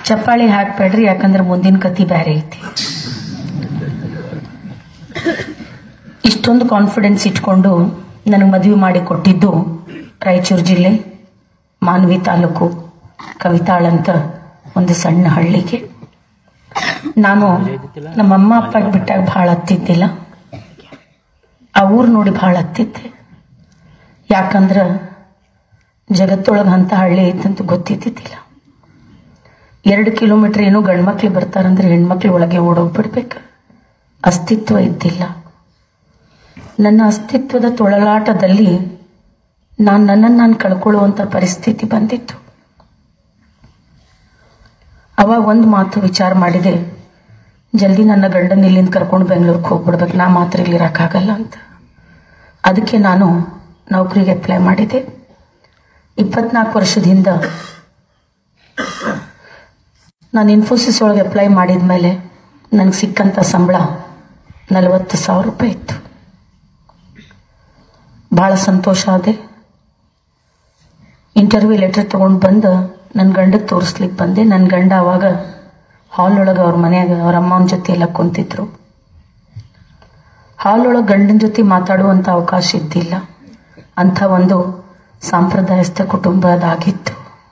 ಚಪ್ಪಾಳಿ ಹಾಕ್ಬೇಡ್ರಿ ಯಾಕಂದ್ರೆ ಮುಂದಿನ ಕತಿ ಬೇರೆ ಐತಿ ಇಷ್ಟೊಂದು ಕಾನ್ಫಿಡೆನ್ಸ್ ಇಟ್ಕೊಂಡು ನನಗೆ ಮದುವೆ ಮಾಡಿ ಕೊಟ್ಟಿದ್ದು ರಾಯಚೂರು ಜಿಲ್ಲೆ ಮಾನ್ವಿ ತಾಲೂಕು ಕವಿತಾಳ್ ಅಂತ ಒಂದು ಸಣ್ಣ ಹಳ್ಳಿಗೆ ನಾನು ನಮ್ಮ ಅಮ್ಮ ಅಪ್ಪ ಬಿಟ್ಟಾಗ ಭಾಳ ಹತ್ತಿದ್ದಿಲ್ಲ ಆ ಊರು ನೋಡಿ ಭಾಳ ಹತ್ತಿದ್ದೆ ಯಾಕಂದ್ರೆ ಜಗತ್ತೊಳಗೆ ಅಂಥ ಹಳ್ಳಿ ಐತಂತ ಗೊತ್ತಿದ್ದಿದ್ದಿಲ್ಲ ಎರಡು ಕಿಲೋಮೀಟರ್ ಏನೋ ಗಂಡ್ಮಕ್ಳು ಬರ್ತಾರಂದ್ರೆ ಹೆಣ್ಮಕ್ಳು ಒಳಗೆ ಓಡೋಗ್ಬಿಡ್ಬೇಕು ಅಸ್ತಿತ್ವ ಇದ್ದಿಲ್ಲ ನನ್ನ ಅಸ್ತಿತ್ವದ ತೊಳಲಾಟದಲ್ಲಿ ನಾನು ನನ್ನನ್ನು ನಾನು ಕಳ್ಕೊಳ್ಳುವಂಥ ಪರಿಸ್ಥಿತಿ ಬಂದಿತ್ತು ಅವಾಗ ಒಂದು ಮಾತು ವಿಚಾರ ಮಾಡಿದೆ ಜಲ್ದಿ ನನ್ನ ಗಂಡನ ಇಲ್ಲಿಂದ ಕರ್ಕೊಂಡು ಬೆಂಗಳೂರಿಗೆ ಹೋಗ್ಬಿಡ್ಬೇಕು ನಾ ಮಾತ್ರ ಇಲ್ಲಿ ಇರೋಕ್ಕಾಗಲ್ಲ ಅಂತ ಅದಕ್ಕೆ ನಾನು ನೌಕರಿಗೆ ಅಪ್ಲೈ ಮಾಡಿದೆ ಇಪ್ಪತ್ನಾಲ್ಕು ವರ್ಷದಿಂದ ನಾನು ಇನ್ಫೋಸಿಸ್ ಒಳಗೆ ಅಪ್ಲೈ ಮಾಡಿದ ಮೇಲೆ ನನಗೆ ಸಿಕ್ಕಂಥ ಸಂಬಳ ನಲವತ್ತು ಸಾವಿರ ರೂಪಾಯಿ ಇತ್ತು ಭಾಳ ಸಂತೋಷ ಆದೆ ಇಂಟರ್ವ್ಯೂ ಲೆಟರ್ ತೊಗೊಂಡು ಬಂದು ನನ್ನ ಗಂಡಕ್ಕೆ ತೋರಿಸ್ಲಿಕ್ಕೆ ಬಂದೆ ನನ್ನ ಗಂಡ ಅವಾಗ ಹಾಲ್ ಒಳಗೆ ಅವ್ರ ಮನೆಯಾಗ ಅವ್ರ ಅಮ್ಮನ ಜೊತೆ ಎಲ್ಲ ಕುಂತಿದ್ರು ಹಾಲ್ ಒಳಗೆ ಗಂಡನ ಜೊತೆ ಮಾತಾಡುವಂಥ ಅವಕಾಶ ಇದ್ದಿಲ್ಲ ಅಂಥ ಒಂದು ಸಾಂಪ್ರದಾಯಸ್ಥ ಕುಟುಂಬದಾಗಿತ್ತು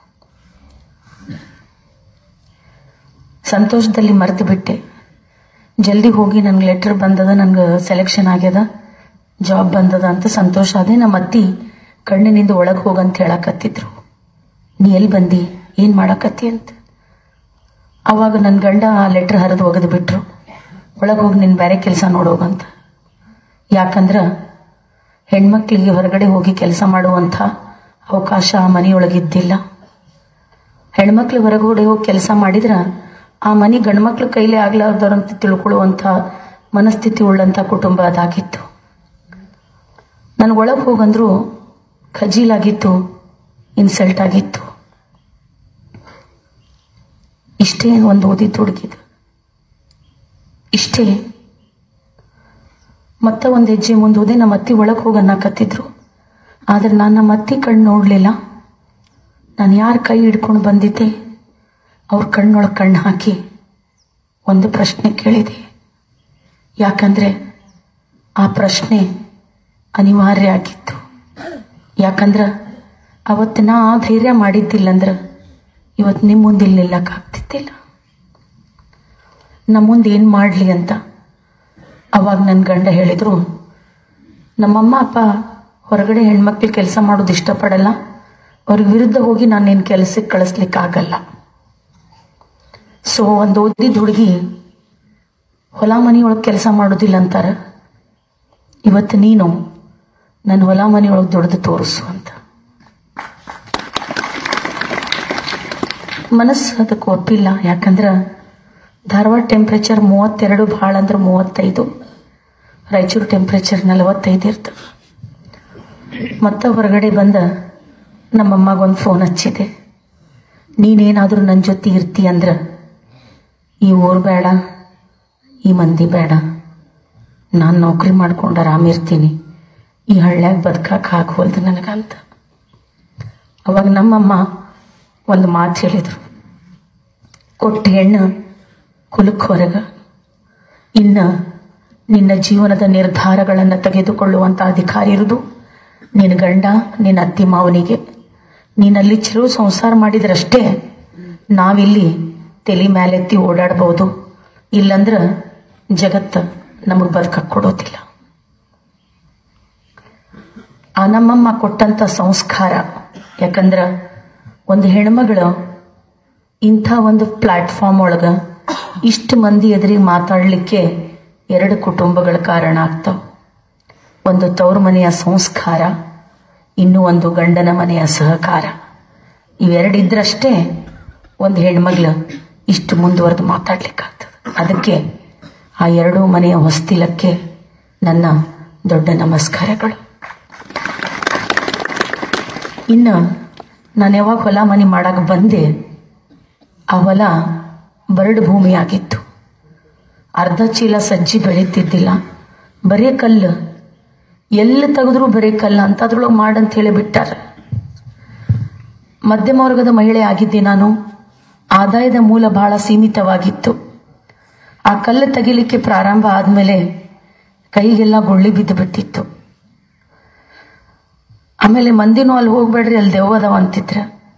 ಸಂತೋಷದಲ್ಲಿ ಮರೆತು ಬಿಟ್ಟೆ ಜಲ್ದಿ ಹೋಗಿ ನನಗೆ ಲೆಟರ್ ಬಂದದ ನನಗೆ ಸೆಲೆಕ್ಷನ್ ಆಗ್ಯದ ಜಾಬ್ ಬಂದದ ಅಂತ ಸಂತೋಷ ಆದೆ ನಮ್ಮ ಅತ್ತಿ ಕಣ್ಣಿನಿಂದ ಒಳಗೆ ಹೋಗಂತ ಹೇಳಕತ್ತಿದ್ರು ನೀ ಎಲ್ಲಿ ಬಂದಿ ಏನು ಮಾಡಕತ್ತಿ ಅಂತ ಅವಾಗ ನನ್ನ ಗಂಡ ಆ ಲೆಟ್ರ್ ಹರಿದು ಒಗೆದು ಬಿಟ್ರು ಒಳಗೆ ಹೋಗಿ ನಿನ್ನ ಬೇರೆ ಕೆಲಸ ನೋಡೋಗಂತ ಯಾಕಂದ್ರೆ ಹೆಣ್ಮಕ್ಳಿಗೆ ಹೊರಗಡೆ ಹೋಗಿ ಕೆಲಸ ಮಾಡುವಂಥ ಅವಕಾಶ ಆ ಮನೆಯೊಳಗಿದ್ದಿಲ್ಲ ಹೆಣ್ಮಕ್ಳು ಹೊರಗಡೆ ಹೋಗಿ ಕೆಲಸ ಮಾಡಿದ್ರೆ ಆ ಮನೆ ಗಂಡ್ಮಕ್ಳ ಕೈಲೇ ಆಗ್ಲಾರ್ದವ್ರಂತ ತಿಳ್ಕೊಳ್ಳುವಂಥ ಮನಸ್ಥಿತಿ ಉಳ್ಳಂಥ ಕುಟುಂಬ ಅದಾಗಿತ್ತು ನನಗೆ ಒಳಗೆ ಹೋಗಂದ್ರು ಖಜೀಲಾಗಿತ್ತು ಇನ್ಸಲ್ಟ್ ಆಗಿತ್ತು ಇಷ್ಟೇ ಒಂದು ಓದಿದ್ದು ಹುಡುಗಿದು ಇಷ್ಟೇ ಮತ್ತೆ ಒಂದು ಹೆಜ್ಜೆ ಮುಂದೆ ಹೋದೆ ನಮ್ಮ ಅತ್ತಿ ಒಳಗೆ ಹೋಗಿ ಅನ್ನಕತ್ತಿದ್ರು ಆದ್ರೆ ನಾನು ನಮ್ಮ ಅತ್ತಿ ಕಣ್ಣು ನೋಡಲಿಲ್ಲ ನಾನು ಯಾರ ಕೈ ಹಿಡ್ಕೊಂಡು ಬಂದಿದ್ದೆ ಅವ್ರ ಕಣ್ಣೊಳಗೆ ಕಣ್ಣು ಹಾಕಿ ಒಂದು ಪ್ರಶ್ನೆ ಕೇಳಿದೆ ಯಾಕಂದ್ರೆ ಆ ಪ್ರಶ್ನೆ ಅನಿವಾರ್ಯ ಆಗಿತ್ತು ಯಾಕಂದ್ರೆ ಅವತ್ತು ನಾ ಆ ಧೈರ್ಯ ಮಾಡಿದ್ದಿಲ್ಲ ಅಂದ್ರೆ ಇವತ್ತು ನಿಮ್ಮ ಮುಂದೆ ಇಲ್ಲಿ ನಿಲ್ಲಕ್ಕಾಗ್ತಿದ್ದಿಲ್ಲ ನಮ್ಮ ಮುಂದೆ ಏನು ಮಾಡಲಿ ಅಂತ ಅವಾಗ ನನ್ನ ಗಂಡ ಹೇಳಿದರು ನಮ್ಮಮ್ಮ ಅಪ್ಪ ಹೊರಗಡೆ ಹೆಣ್ಮಕ್ಳು ಕೆಲಸ ಮಾಡೋದು ಇಷ್ಟಪಡಲ್ಲ ಅವ್ರಿಗೆ ವಿರುದ್ಧ ಹೋಗಿ ನಾನು ನಿನ್ನ ಕೆಲಸಕ್ಕೆ ಕಳಿಸ್ಲಿಕ್ಕೆ ಆಗಲ್ಲ ಸೊ ಒಂದು ಓದಿದ ಹುಡುಗಿ ಹೊಲ ಮನೆಯೊಳಗೆ ಕೆಲಸ ಮಾಡೋದಿಲ್ಲ ಅಂತಾರೆ ಇವತ್ತು ನೀನು ನನ್ನ ಹೊಲ ಮನೆಯೊಳಗೆ ದುಡ್ದು ತೋರಿಸು ಅಂತ ಮನಸ್ಸು ಅದಕ್ಕೆ ಒಪ್ಪಿಲ್ಲ ಯಾಕಂದ್ರೆ ಧಾರವಾಡ ಟೆಂಪ್ರೇಚರ್ ಮೂವತ್ತೆರಡು ಭಾಳ ಅಂದ್ರೆ ಮೂವತ್ತೈದು ರಾಯಚೂರು ಟೆಂಪ್ರೇಚರ್ ನಲವತ್ತೈದು ಇರ್ತದೆ ಮತ್ತೆ ಹೊರಗಡೆ ಬಂದ ನಮ್ಮಮ್ಮಗೊಂದು ಫೋನ್ ಹಚ್ಚಿದೆ ನೀನೇನಾದರೂ ನನ್ನ ಜೊತೆ ಇರ್ತಿ ಅಂದ್ರೆ ಈ ಊರು ಬೇಡ ಈ ಮಂದಿ ಬೇಡ ನಾನು ನೌಕರಿ ಮಾಡ್ಕೊಂಡು ಆರಾಮಿರ್ತೀನಿ ಈ ಹಳ್ಳ್ಯಾಗ ಬದುಕಕ್ಕೆ ಆಗೋಲ್ದು ನನಗಂತ ಅವಾಗ ನಮ್ಮಮ್ಮ ಒಂದು ಮಾತು ಹೇಳಿದರು ಕೊಟ್ಟ ಹೆಣ್ಣು ಕುಲಕ್ಕೆ ಹೊರಗ ಇನ್ನು ನಿನ್ನ ಜೀವನದ ನಿರ್ಧಾರಗಳನ್ನು ತೆಗೆದುಕೊಳ್ಳುವಂಥ ಅಧಿಕಾರ ಇರುವುದು ನಿನ್ನ ಗಂಡ ನಿನ್ನ ಅತ್ತಿ ಮಾವನಿಗೆ ನೀನಲ್ಲಿ ಚಿರು ಸಂಸಾರ ಮಾಡಿದ್ರಷ್ಟೇ ನಾವಿಲ್ಲಿ ತಲೆ ಮೇಲೆತ್ತಿ ಓಡಾಡ್ಬೋದು ಇಲ್ಲಂದ್ರೆ ಜಗತ್ತು ನಮಗೆ ಬದುಕಕ್ಕೆ ಕೊಡೋದಿಲ್ಲ ಆ ನಮ್ಮಮ್ಮ ಕೊಟ್ಟಂಥ ಸಂಸ್ಕಾರ ಯಾಕಂದ್ರೆ ಒಂದು ಹೆಣ್ಮಗಳು ಇಂಥ ಒಂದು ಪ್ಲಾಟ್ಫಾರ್ಮ್ ಒಳಗೆ ಇಷ್ಟು ಮಂದಿ ಎದುರಿಗೆ ಮಾತಾಡಲಿಕ್ಕೆ ಎರಡು ಕುಟುಂಬಗಳ ಕಾರಣ ಆಗ್ತಾವ ಒಂದು ತವ್ರ ಮನೆಯ ಸಂಸ್ಕಾರ ಇನ್ನೂ ಒಂದು ಗಂಡನ ಮನೆಯ ಸಹಕಾರ ಇವೆರಡಿದ್ರಷ್ಟೇ ಒಂದು ಹೆಣ್ಮಗ್ಳು ಇಷ್ಟು ಮುಂದುವರೆದು ಮಾತಾಡ್ಲಿಕ್ಕಾಗ್ತದೆ ಅದಕ್ಕೆ ಆ ಎರಡೂ ಮನೆಯ ಹೊಸ್ತಿಲಕ್ಕೆ ನನ್ನ ದೊಡ್ಡ ನಮಸ್ಕಾರಗಳು ಇನ್ನು ನಾನು ಯಾವಾಗ ಹೊಲ ಮನೆ ಮಾಡಕ್ಕೆ ಬಂದೆ ಆ ಹೊಲ ಬರಡು ಭೂಮಿ ಆಗಿತ್ತು ಅರ್ಧ ಚೀಲ ಸಜ್ಜಿ ಬೆಳೀತಿದ್ದಿಲ್ಲ ಬರೇ ಕಲ್ಲು ಎಲ್ಲಿ ತೆಗೆದ್ರೂ ಬರೇ ಕಲ್ಲು ಅಂತ ಅದ್ರೊಳಗೆ ಮಾಡಂತ ಹೇಳಿ ಬಿಟ್ಟಾರ ಮಧ್ಯಮ ವರ್ಗದ ಮಹಿಳೆ ಆಗಿದ್ದೆ ನಾನು ಆದಾಯದ ಮೂಲ ಬಹಳ ಸೀಮಿತವಾಗಿತ್ತು ಆ ಕಲ್ಲು ತೆಗಿಲಿಕ್ಕೆ ಪ್ರಾರಂಭ ಆದಮೇಲೆ ಕೈಗೆಲ್ಲ ಗುಳ್ಳಿ ಬಿದ್ದು ಬಿಟ್ಟಿತ್ತು ಆಮೇಲೆ ಮಂದಿನೂ ಅಲ್ಲಿ ಹೋಗ್ಬೇಡ್ರಿ ಅಲ್ಲಿ ದೆವ್ವದವ ಅಂತಿದ್ರ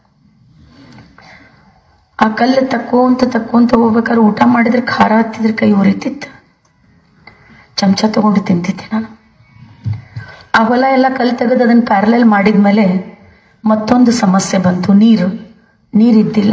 ಆ ಕಲ್ಲು ತಕ್ಕೋಂತ ತಕ್ಕೋಂತ ಹೋಗ್ಬೇಕಾದ್ರೆ ಊಟ ಮಾಡಿದ್ರೆ ಖಾರ ಹತ್ತಿದ್ರೆ ಕೈ ಉರಿತಿತ್ತು ಚಮಚ ತಗೊಂಡು ತಿಂತಿದ್ದೆ ನಾನು ಆ ಹೊಲ ಎಲ್ಲ ಕಲ್ಲು ತೆಗೆದು ಅದನ್ನು ಪ್ಯಾರಲಲ್ ಮಾಡಿದ್ಮೇಲೆ ಮತ್ತೊಂದು ಸಮಸ್ಯೆ ಬಂತು ನೀರು ನೀರಿದ್ದಿಲ್ಲ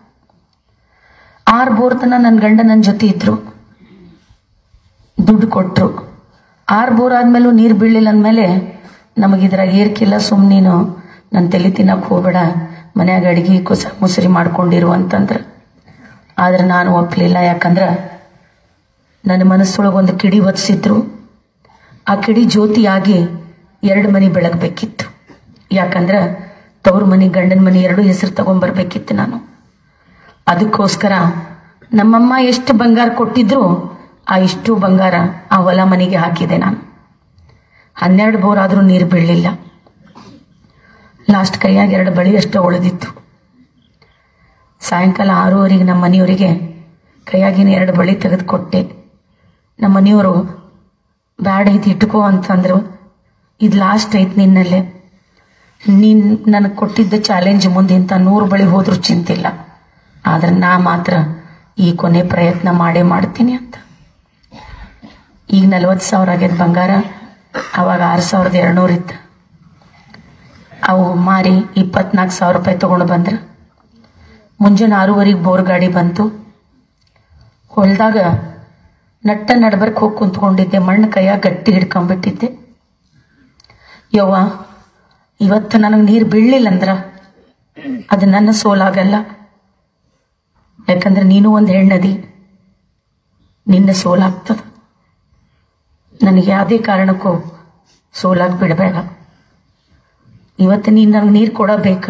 ಆರು ಬೋರ್ ತನ ನನ್ನ ಗಂಡ ನನ್ನ ಜೊತೆ ಇದ್ರು ದುಡ್ಡು ಕೊಟ್ರು ಆರು ಬೋರ್ ಆದ್ಮೇಲೂ ನೀರು ಬೀಳಲಿಲ್ಲ ಅಂದಮೇಲೆ ನಮಗಿದ್ರಾಗ ಏರ್ಕಿಲ್ಲ ಸುಮ್ಮನೆ ನೀನು ನನ್ನ ತಲೆ ತಿನ್ನಕ್ಕೆ ಹೋಗ್ಬೇಡ ಮನ್ಯಾಗ ಅಡಿಗೆ ಕುಸ ಮುಸುರಿ ಮಾಡ್ಕೊಂಡಿರು ಅಂತಂದ್ರೆ ಆದ್ರೆ ನಾನು ಒಪ್ಪಲಿಲ್ಲ ಯಾಕಂದ್ರೆ ನನ್ನ ಮನಸ್ಸೊಳಗೆ ಒಂದು ಕಿಡಿ ಒದಿಸಿದ್ರು ಆ ಕಿಡಿ ಜ್ಯೋತಿಯಾಗಿ ಎರಡು ಮನೆ ಬೆಳಗ್ಬೇಕಿತ್ತು ಯಾಕಂದ್ರೆ ತವ್ರ ಮನೆ ಗಂಡನ ಮನೆ ಎರಡು ಹೆಸರು ತಗೊಂಡ್ಬರ್ಬೇಕಿತ್ತು ನಾನು ಅದಕ್ಕೋಸ್ಕರ ನಮ್ಮಮ್ಮ ಎಷ್ಟು ಬಂಗಾರ ಕೊಟ್ಟಿದ್ರು ಆ ಇಷ್ಟು ಬಂಗಾರ ಆ ಹೊಲ ಮನೆಗೆ ಹಾಕಿದೆ ನಾನು ಹನ್ನೆರಡು ಬೋರ್ ಆದರೂ ನೀರು ಬೀಳಲಿಲ್ಲ ಲಾಸ್ಟ್ ಕೈಯಾಗ ಎರಡು ಬಳಿ ಅಷ್ಟೇ ಉಳಿದಿತ್ತು ಸಾಯಂಕಾಲ ಆರೂವರೆಗೆ ನಮ್ಮ ಮನೆಯವರಿಗೆ ಕೈಯಾಗಿನ ಎರಡು ಬಳಿ ತೆಗೆದು ಕೊಟ್ಟೆ ನಮ್ಮ ಮನೆಯವರು ಬ್ಯಾಡ ಇದು ಇಟ್ಕೋ ಅಂತಂದ್ರು ಇದು ಲಾಸ್ಟ್ ಐತ್ ನಿನ್ನಲ್ಲೇ ನೀನ್ ನನಗೆ ಕೊಟ್ಟಿದ್ದ ಚಾಲೆಂಜ್ ಮುಂದೆ ಇಂಥ ನೂರು ಬಳಿ ಹೋದ್ರೂ ಚಿಂತಿಲ್ಲ ಆದ್ರೆ ನಾ ಮಾತ್ರ ಈ ಕೊನೆ ಪ್ರಯತ್ನ ಮಾಡೇ ಮಾಡ್ತೀನಿ ಅಂತ ಈಗ ನಲ್ವತ್ತು ಸಾವಿರ ಆಗ್ಯದ ಬಂಗಾರ ಅವಾಗ ಆರು ಸಾವಿರದ ಎರಡ್ನೂರು ಇತ್ತು ಅವು ಮಾರಿ ಇಪ್ಪತ್ನಾಲ್ಕು ಸಾವಿರ ರೂಪಾಯಿ ತಗೊಂಡು ಬಂದ್ರು ಮುಂಜಾನೆ ಆರೂವರೆಗೆ ಬೋರ್ ಗಾಡಿ ಬಂತು ಹೊಲ್ದಾಗ ನಟ್ಟ ನಡ್ಬರ್ಕ್ ಹೋಗಿ ಕುಂತ್ಕೊಂಡಿದ್ದೆ ಮಣ್ಣು ಕೈಯಾಗ ಗಟ್ಟಿ ಹಿಡ್ಕೊಂಡ್ಬಿಟ್ಟಿದ್ದೆ ಯವ್ವ ಇವತ್ತು ನನಗೆ ನೀರು ಬೀಳಲಿಲ್ಲ ಅಂದ್ರ ಅದು ನನ್ನ ಸೋಲಾಗಲ್ಲ ಯಾಕಂದ್ರೆ ನೀನು ಒಂದು ಹೆಣ್ಣದಿ ನಿನ್ನ ಸೋಲಾಗ್ತದ ನನಗೆ ಯಾವುದೇ ಕಾರಣಕ್ಕೂ ಸೋಲಾಗಿ ಬಿಡಬೇಡ ಇವತ್ತು ನೀನು ನನಗೆ ನೀರು ಕೊಡಬೇಕು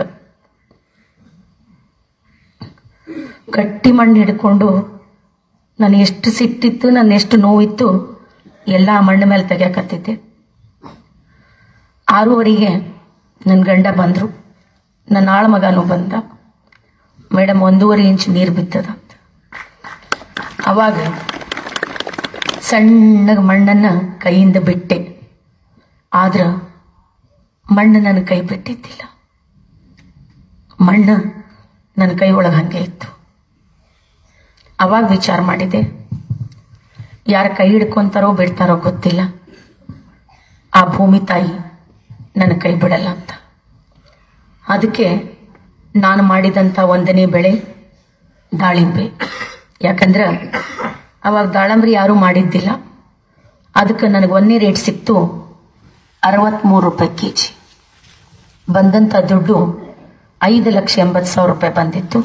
ಗಟ್ಟಿ ಮಣ್ಣು ಹಿಡ್ಕೊಂಡು ನಾನು ಎಷ್ಟು ಸಿಟ್ಟಿತ್ತು ನನ್ನ ಎಷ್ಟು ನೋವಿತ್ತು ಎಲ್ಲ ಆ ಮಣ್ಣು ಮೇಲೆ ತೆಗಿಯಕತ್ತಿದ್ದೆ ಆರೂವರೆಗೆ ನನ್ನ ಗಂಡ ಬಂದರು ನನ್ನ ಆಳ ಮಗನೂ ಬಂದ ಮೇಡಮ್ ಒಂದೂವರೆ ಇಂಚ್ ನೀರು ಬಿತ್ತದ ಅಂತ ಅವಾಗ ಸಣ್ಣಗೆ ಮಣ್ಣನ್ನು ಕೈಯಿಂದ ಬಿಟ್ಟೆ ಆದ್ರೆ ಮಣ್ಣು ನನ್ನ ಕೈ ಬಿಟ್ಟಿದ್ದಿಲ್ಲ ಮಣ್ಣು ನನ್ನ ಕೈ ಒಳಗೆ ಹಂಗೆ ಇತ್ತು ಅವಾಗ ವಿಚಾರ ಮಾಡಿದೆ ಯಾರ ಕೈ ಹಿಡ್ಕೊಂತಾರೋ ಬಿಡ್ತಾರೋ ಗೊತ್ತಿಲ್ಲ ಆ ಭೂಮಿ ತಾಯಿ ನನ್ನ ಕೈ ಬಿಡಲ್ಲ ಅಂತ ಅದಕ್ಕೆ ನಾನು ಮಾಡಿದಂಥ ಒಂದನೇ ಬೆಳೆ ದಾಳಿಂಬೆ ಯಾಕಂದ್ರೆ ಅವಾಗ ದಾಳಂಬ್ರಿ ಯಾರೂ ಮಾಡಿದ್ದಿಲ್ಲ ಅದಕ್ಕೆ ನನಗೆ ಒಂದೇ ರೇಟ್ ಸಿಕ್ತು ಅರವತ್ತ್ಮೂರು ರೂಪಾಯಿ ಕೆ ಜಿ ಬಂದಂಥ ದುಡ್ಡು ಐದು ಲಕ್ಷ ಎಂಬತ್ತು ಸಾವಿರ ರೂಪಾಯಿ ಬಂದಿತ್ತು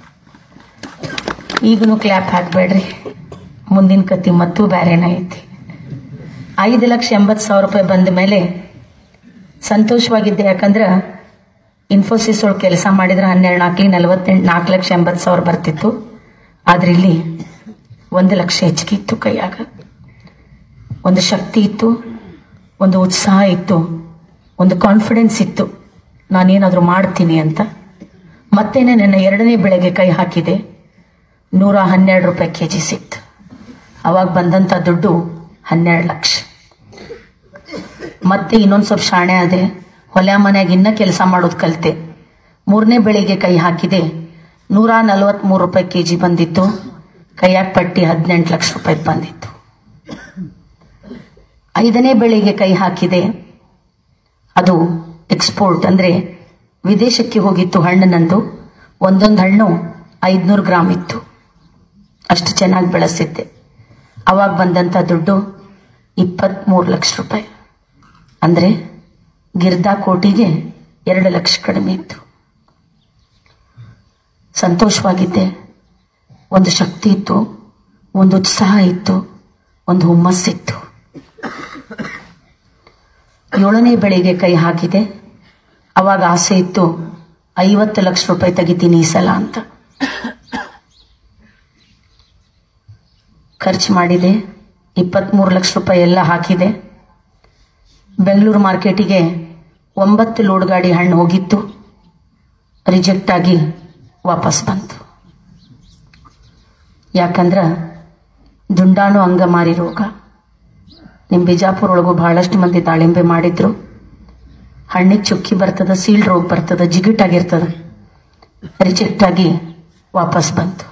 ಈಗನು ಕ್ಲ್ಯಾಪ್ ಹಾಕಬೇಡ್ರಿ ಮುಂದಿನ ಕತಿ ಮತ್ತೂ ಬೇರೆನ ಐತಿ ಐದು ಲಕ್ಷ ಎಂಬತ್ತು ಸಾವಿರ ರೂಪಾಯಿ ಬಂದ ಮೇಲೆ ಸಂತೋಷವಾಗಿದ್ದೆ ಯಾಕಂದ್ರೆ ಇನ್ಫೋಸಿಸ್ ಒಳಗೆ ಕೆಲಸ ಮಾಡಿದ್ರೆ ಹನ್ನೆರಡು ನಾಲ್ಕಲಿ ನಲವತ್ತೆಂಟು ನಾಲ್ಕು ಲಕ್ಷ ಎಂಬತ್ತು ಸಾವಿರ ಬರ್ತಿತ್ತು ಆದ್ರೆ ಇಲ್ಲಿ ಒಂದು ಲಕ್ಷ ಹೆಚ್ಚಿಗೆ ಇತ್ತು ಕೈಯಾಗ ಒಂದು ಶಕ್ತಿ ಇತ್ತು ಒಂದು ಉತ್ಸಾಹ ಇತ್ತು ಒಂದು ಕಾನ್ಫಿಡೆನ್ಸ್ ಇತ್ತು ನಾನೇನಾದರೂ ಮಾಡ್ತೀನಿ ಅಂತ ಮತ್ತೇನೆ ನನ್ನ ಎರಡನೇ ಬೆಳೆಗೆ ಕೈ ಹಾಕಿದೆ ನೂರ ಹನ್ನೆರಡು ರೂಪಾಯಿ ಕೆ ಜಿ ಸಿಕ್ತು ಅವಾಗ ಬಂದಂಥ ದುಡ್ಡು ಹನ್ನೆರಡು ಲಕ್ಷ ಮತ್ತೆ ಇನ್ನೊಂದು ಸ್ವಲ್ಪ ಶಾಣೆ ಆದೆ ಹೊಲ ಮನ್ಯಾಗ ಇನ್ನ ಕೆಲಸ ಮಾಡೋದು ಕಲಿತೆ ಮೂರನೇ ಬೆಳೆಗೆ ಕೈ ಹಾಕಿದೆ ನೂರ ನಲವತ್ತ್ಮೂರು ರೂಪಾಯಿ ಕೆ ಜಿ ಬಂದಿತ್ತು ಕೈಯಾಗ ಪಟ್ಟಿ ಹದಿನೆಂಟು ಲಕ್ಷ ರೂಪಾಯಿ ಬಂದಿತ್ತು ಐದನೇ ಬೆಳೆಗೆ ಕೈ ಹಾಕಿದೆ ಅದು ಎಕ್ಸ್ಪೋರ್ಟ್ ಅಂದರೆ ವಿದೇಶಕ್ಕೆ ಹೋಗಿತ್ತು ಹಣ್ಣು ನಂದು ಒಂದೊಂದು ಹಣ್ಣು ಐದುನೂರು ಗ್ರಾಮ್ ಇತ್ತು ಅಷ್ಟು ಚೆನ್ನಾಗಿ ಬೆಳೆಸಿದ್ದೆ ಅವಾಗ ಬಂದಂಥ ದುಡ್ಡು ಇಪ್ಪತ್ತ್ಮೂರು ಲಕ್ಷ ರೂಪಾಯಿ ಅಂದರೆ ಗಿರ್ದಾ ಕೋಟಿಗೆ ಎರಡು ಲಕ್ಷ ಕಡಿಮೆ ಇತ್ತು ಸಂತೋಷವಾಗಿದ್ದೆ ಒಂದು ಶಕ್ತಿ ಇತ್ತು ಒಂದು ಉತ್ಸಾಹ ಇತ್ತು ಒಂದು ಹುಮ್ಮಸ್ಸಿತ್ತು ಏಳನೇ ಬೆಳೆಗೆ ಕೈ ಹಾಕಿದೆ ಅವಾಗ ಆಸೆ ಇತ್ತು ಐವತ್ತು ಲಕ್ಷ ರೂಪಾಯಿ ತೆಗಿತೀನಿ ಈ ಸಲ ಅಂತ ಖರ್ಚು ಮಾಡಿದೆ ಇಪ್ಪತ್ತ್ಮೂರು ಲಕ್ಷ ರೂಪಾಯಿ ಎಲ್ಲ ಹಾಕಿದೆ ಬೆಂಗಳೂರು ಮಾರ್ಕೆಟಿಗೆ ಒಂಬತ್ತು ಲೋಡ್ ಗಾಡಿ ಹಣ್ಣು ಹೋಗಿತ್ತು ರಿಜೆಕ್ಟ್ ಆಗಿ ವಾಪಸ್ ಬಂತು ಯಾಕಂದ್ರ ದುಂಡಾಣು ಅಂಗಮಾರಿ ರೋಗ ನಿಮ್ಮ ಬಿಜಾಪುರ ಒಳಗೂ ಬಹಳಷ್ಟು ಮಂದಿ ದಾಳಿಂಬೆ ಮಾಡಿದ್ರು ಹಣ್ಣಿಗೆ ಚುಕ್ಕಿ ಬರ್ತದ ಸೀಲ್ಡ್ ರೋಗ ಬರ್ತದ ಜಿಗಿಟಾಗಿರ್ತದ ರಿಜೆಕ್ಟ್ ಆಗಿ ವಾಪಸ್ ಬಂತು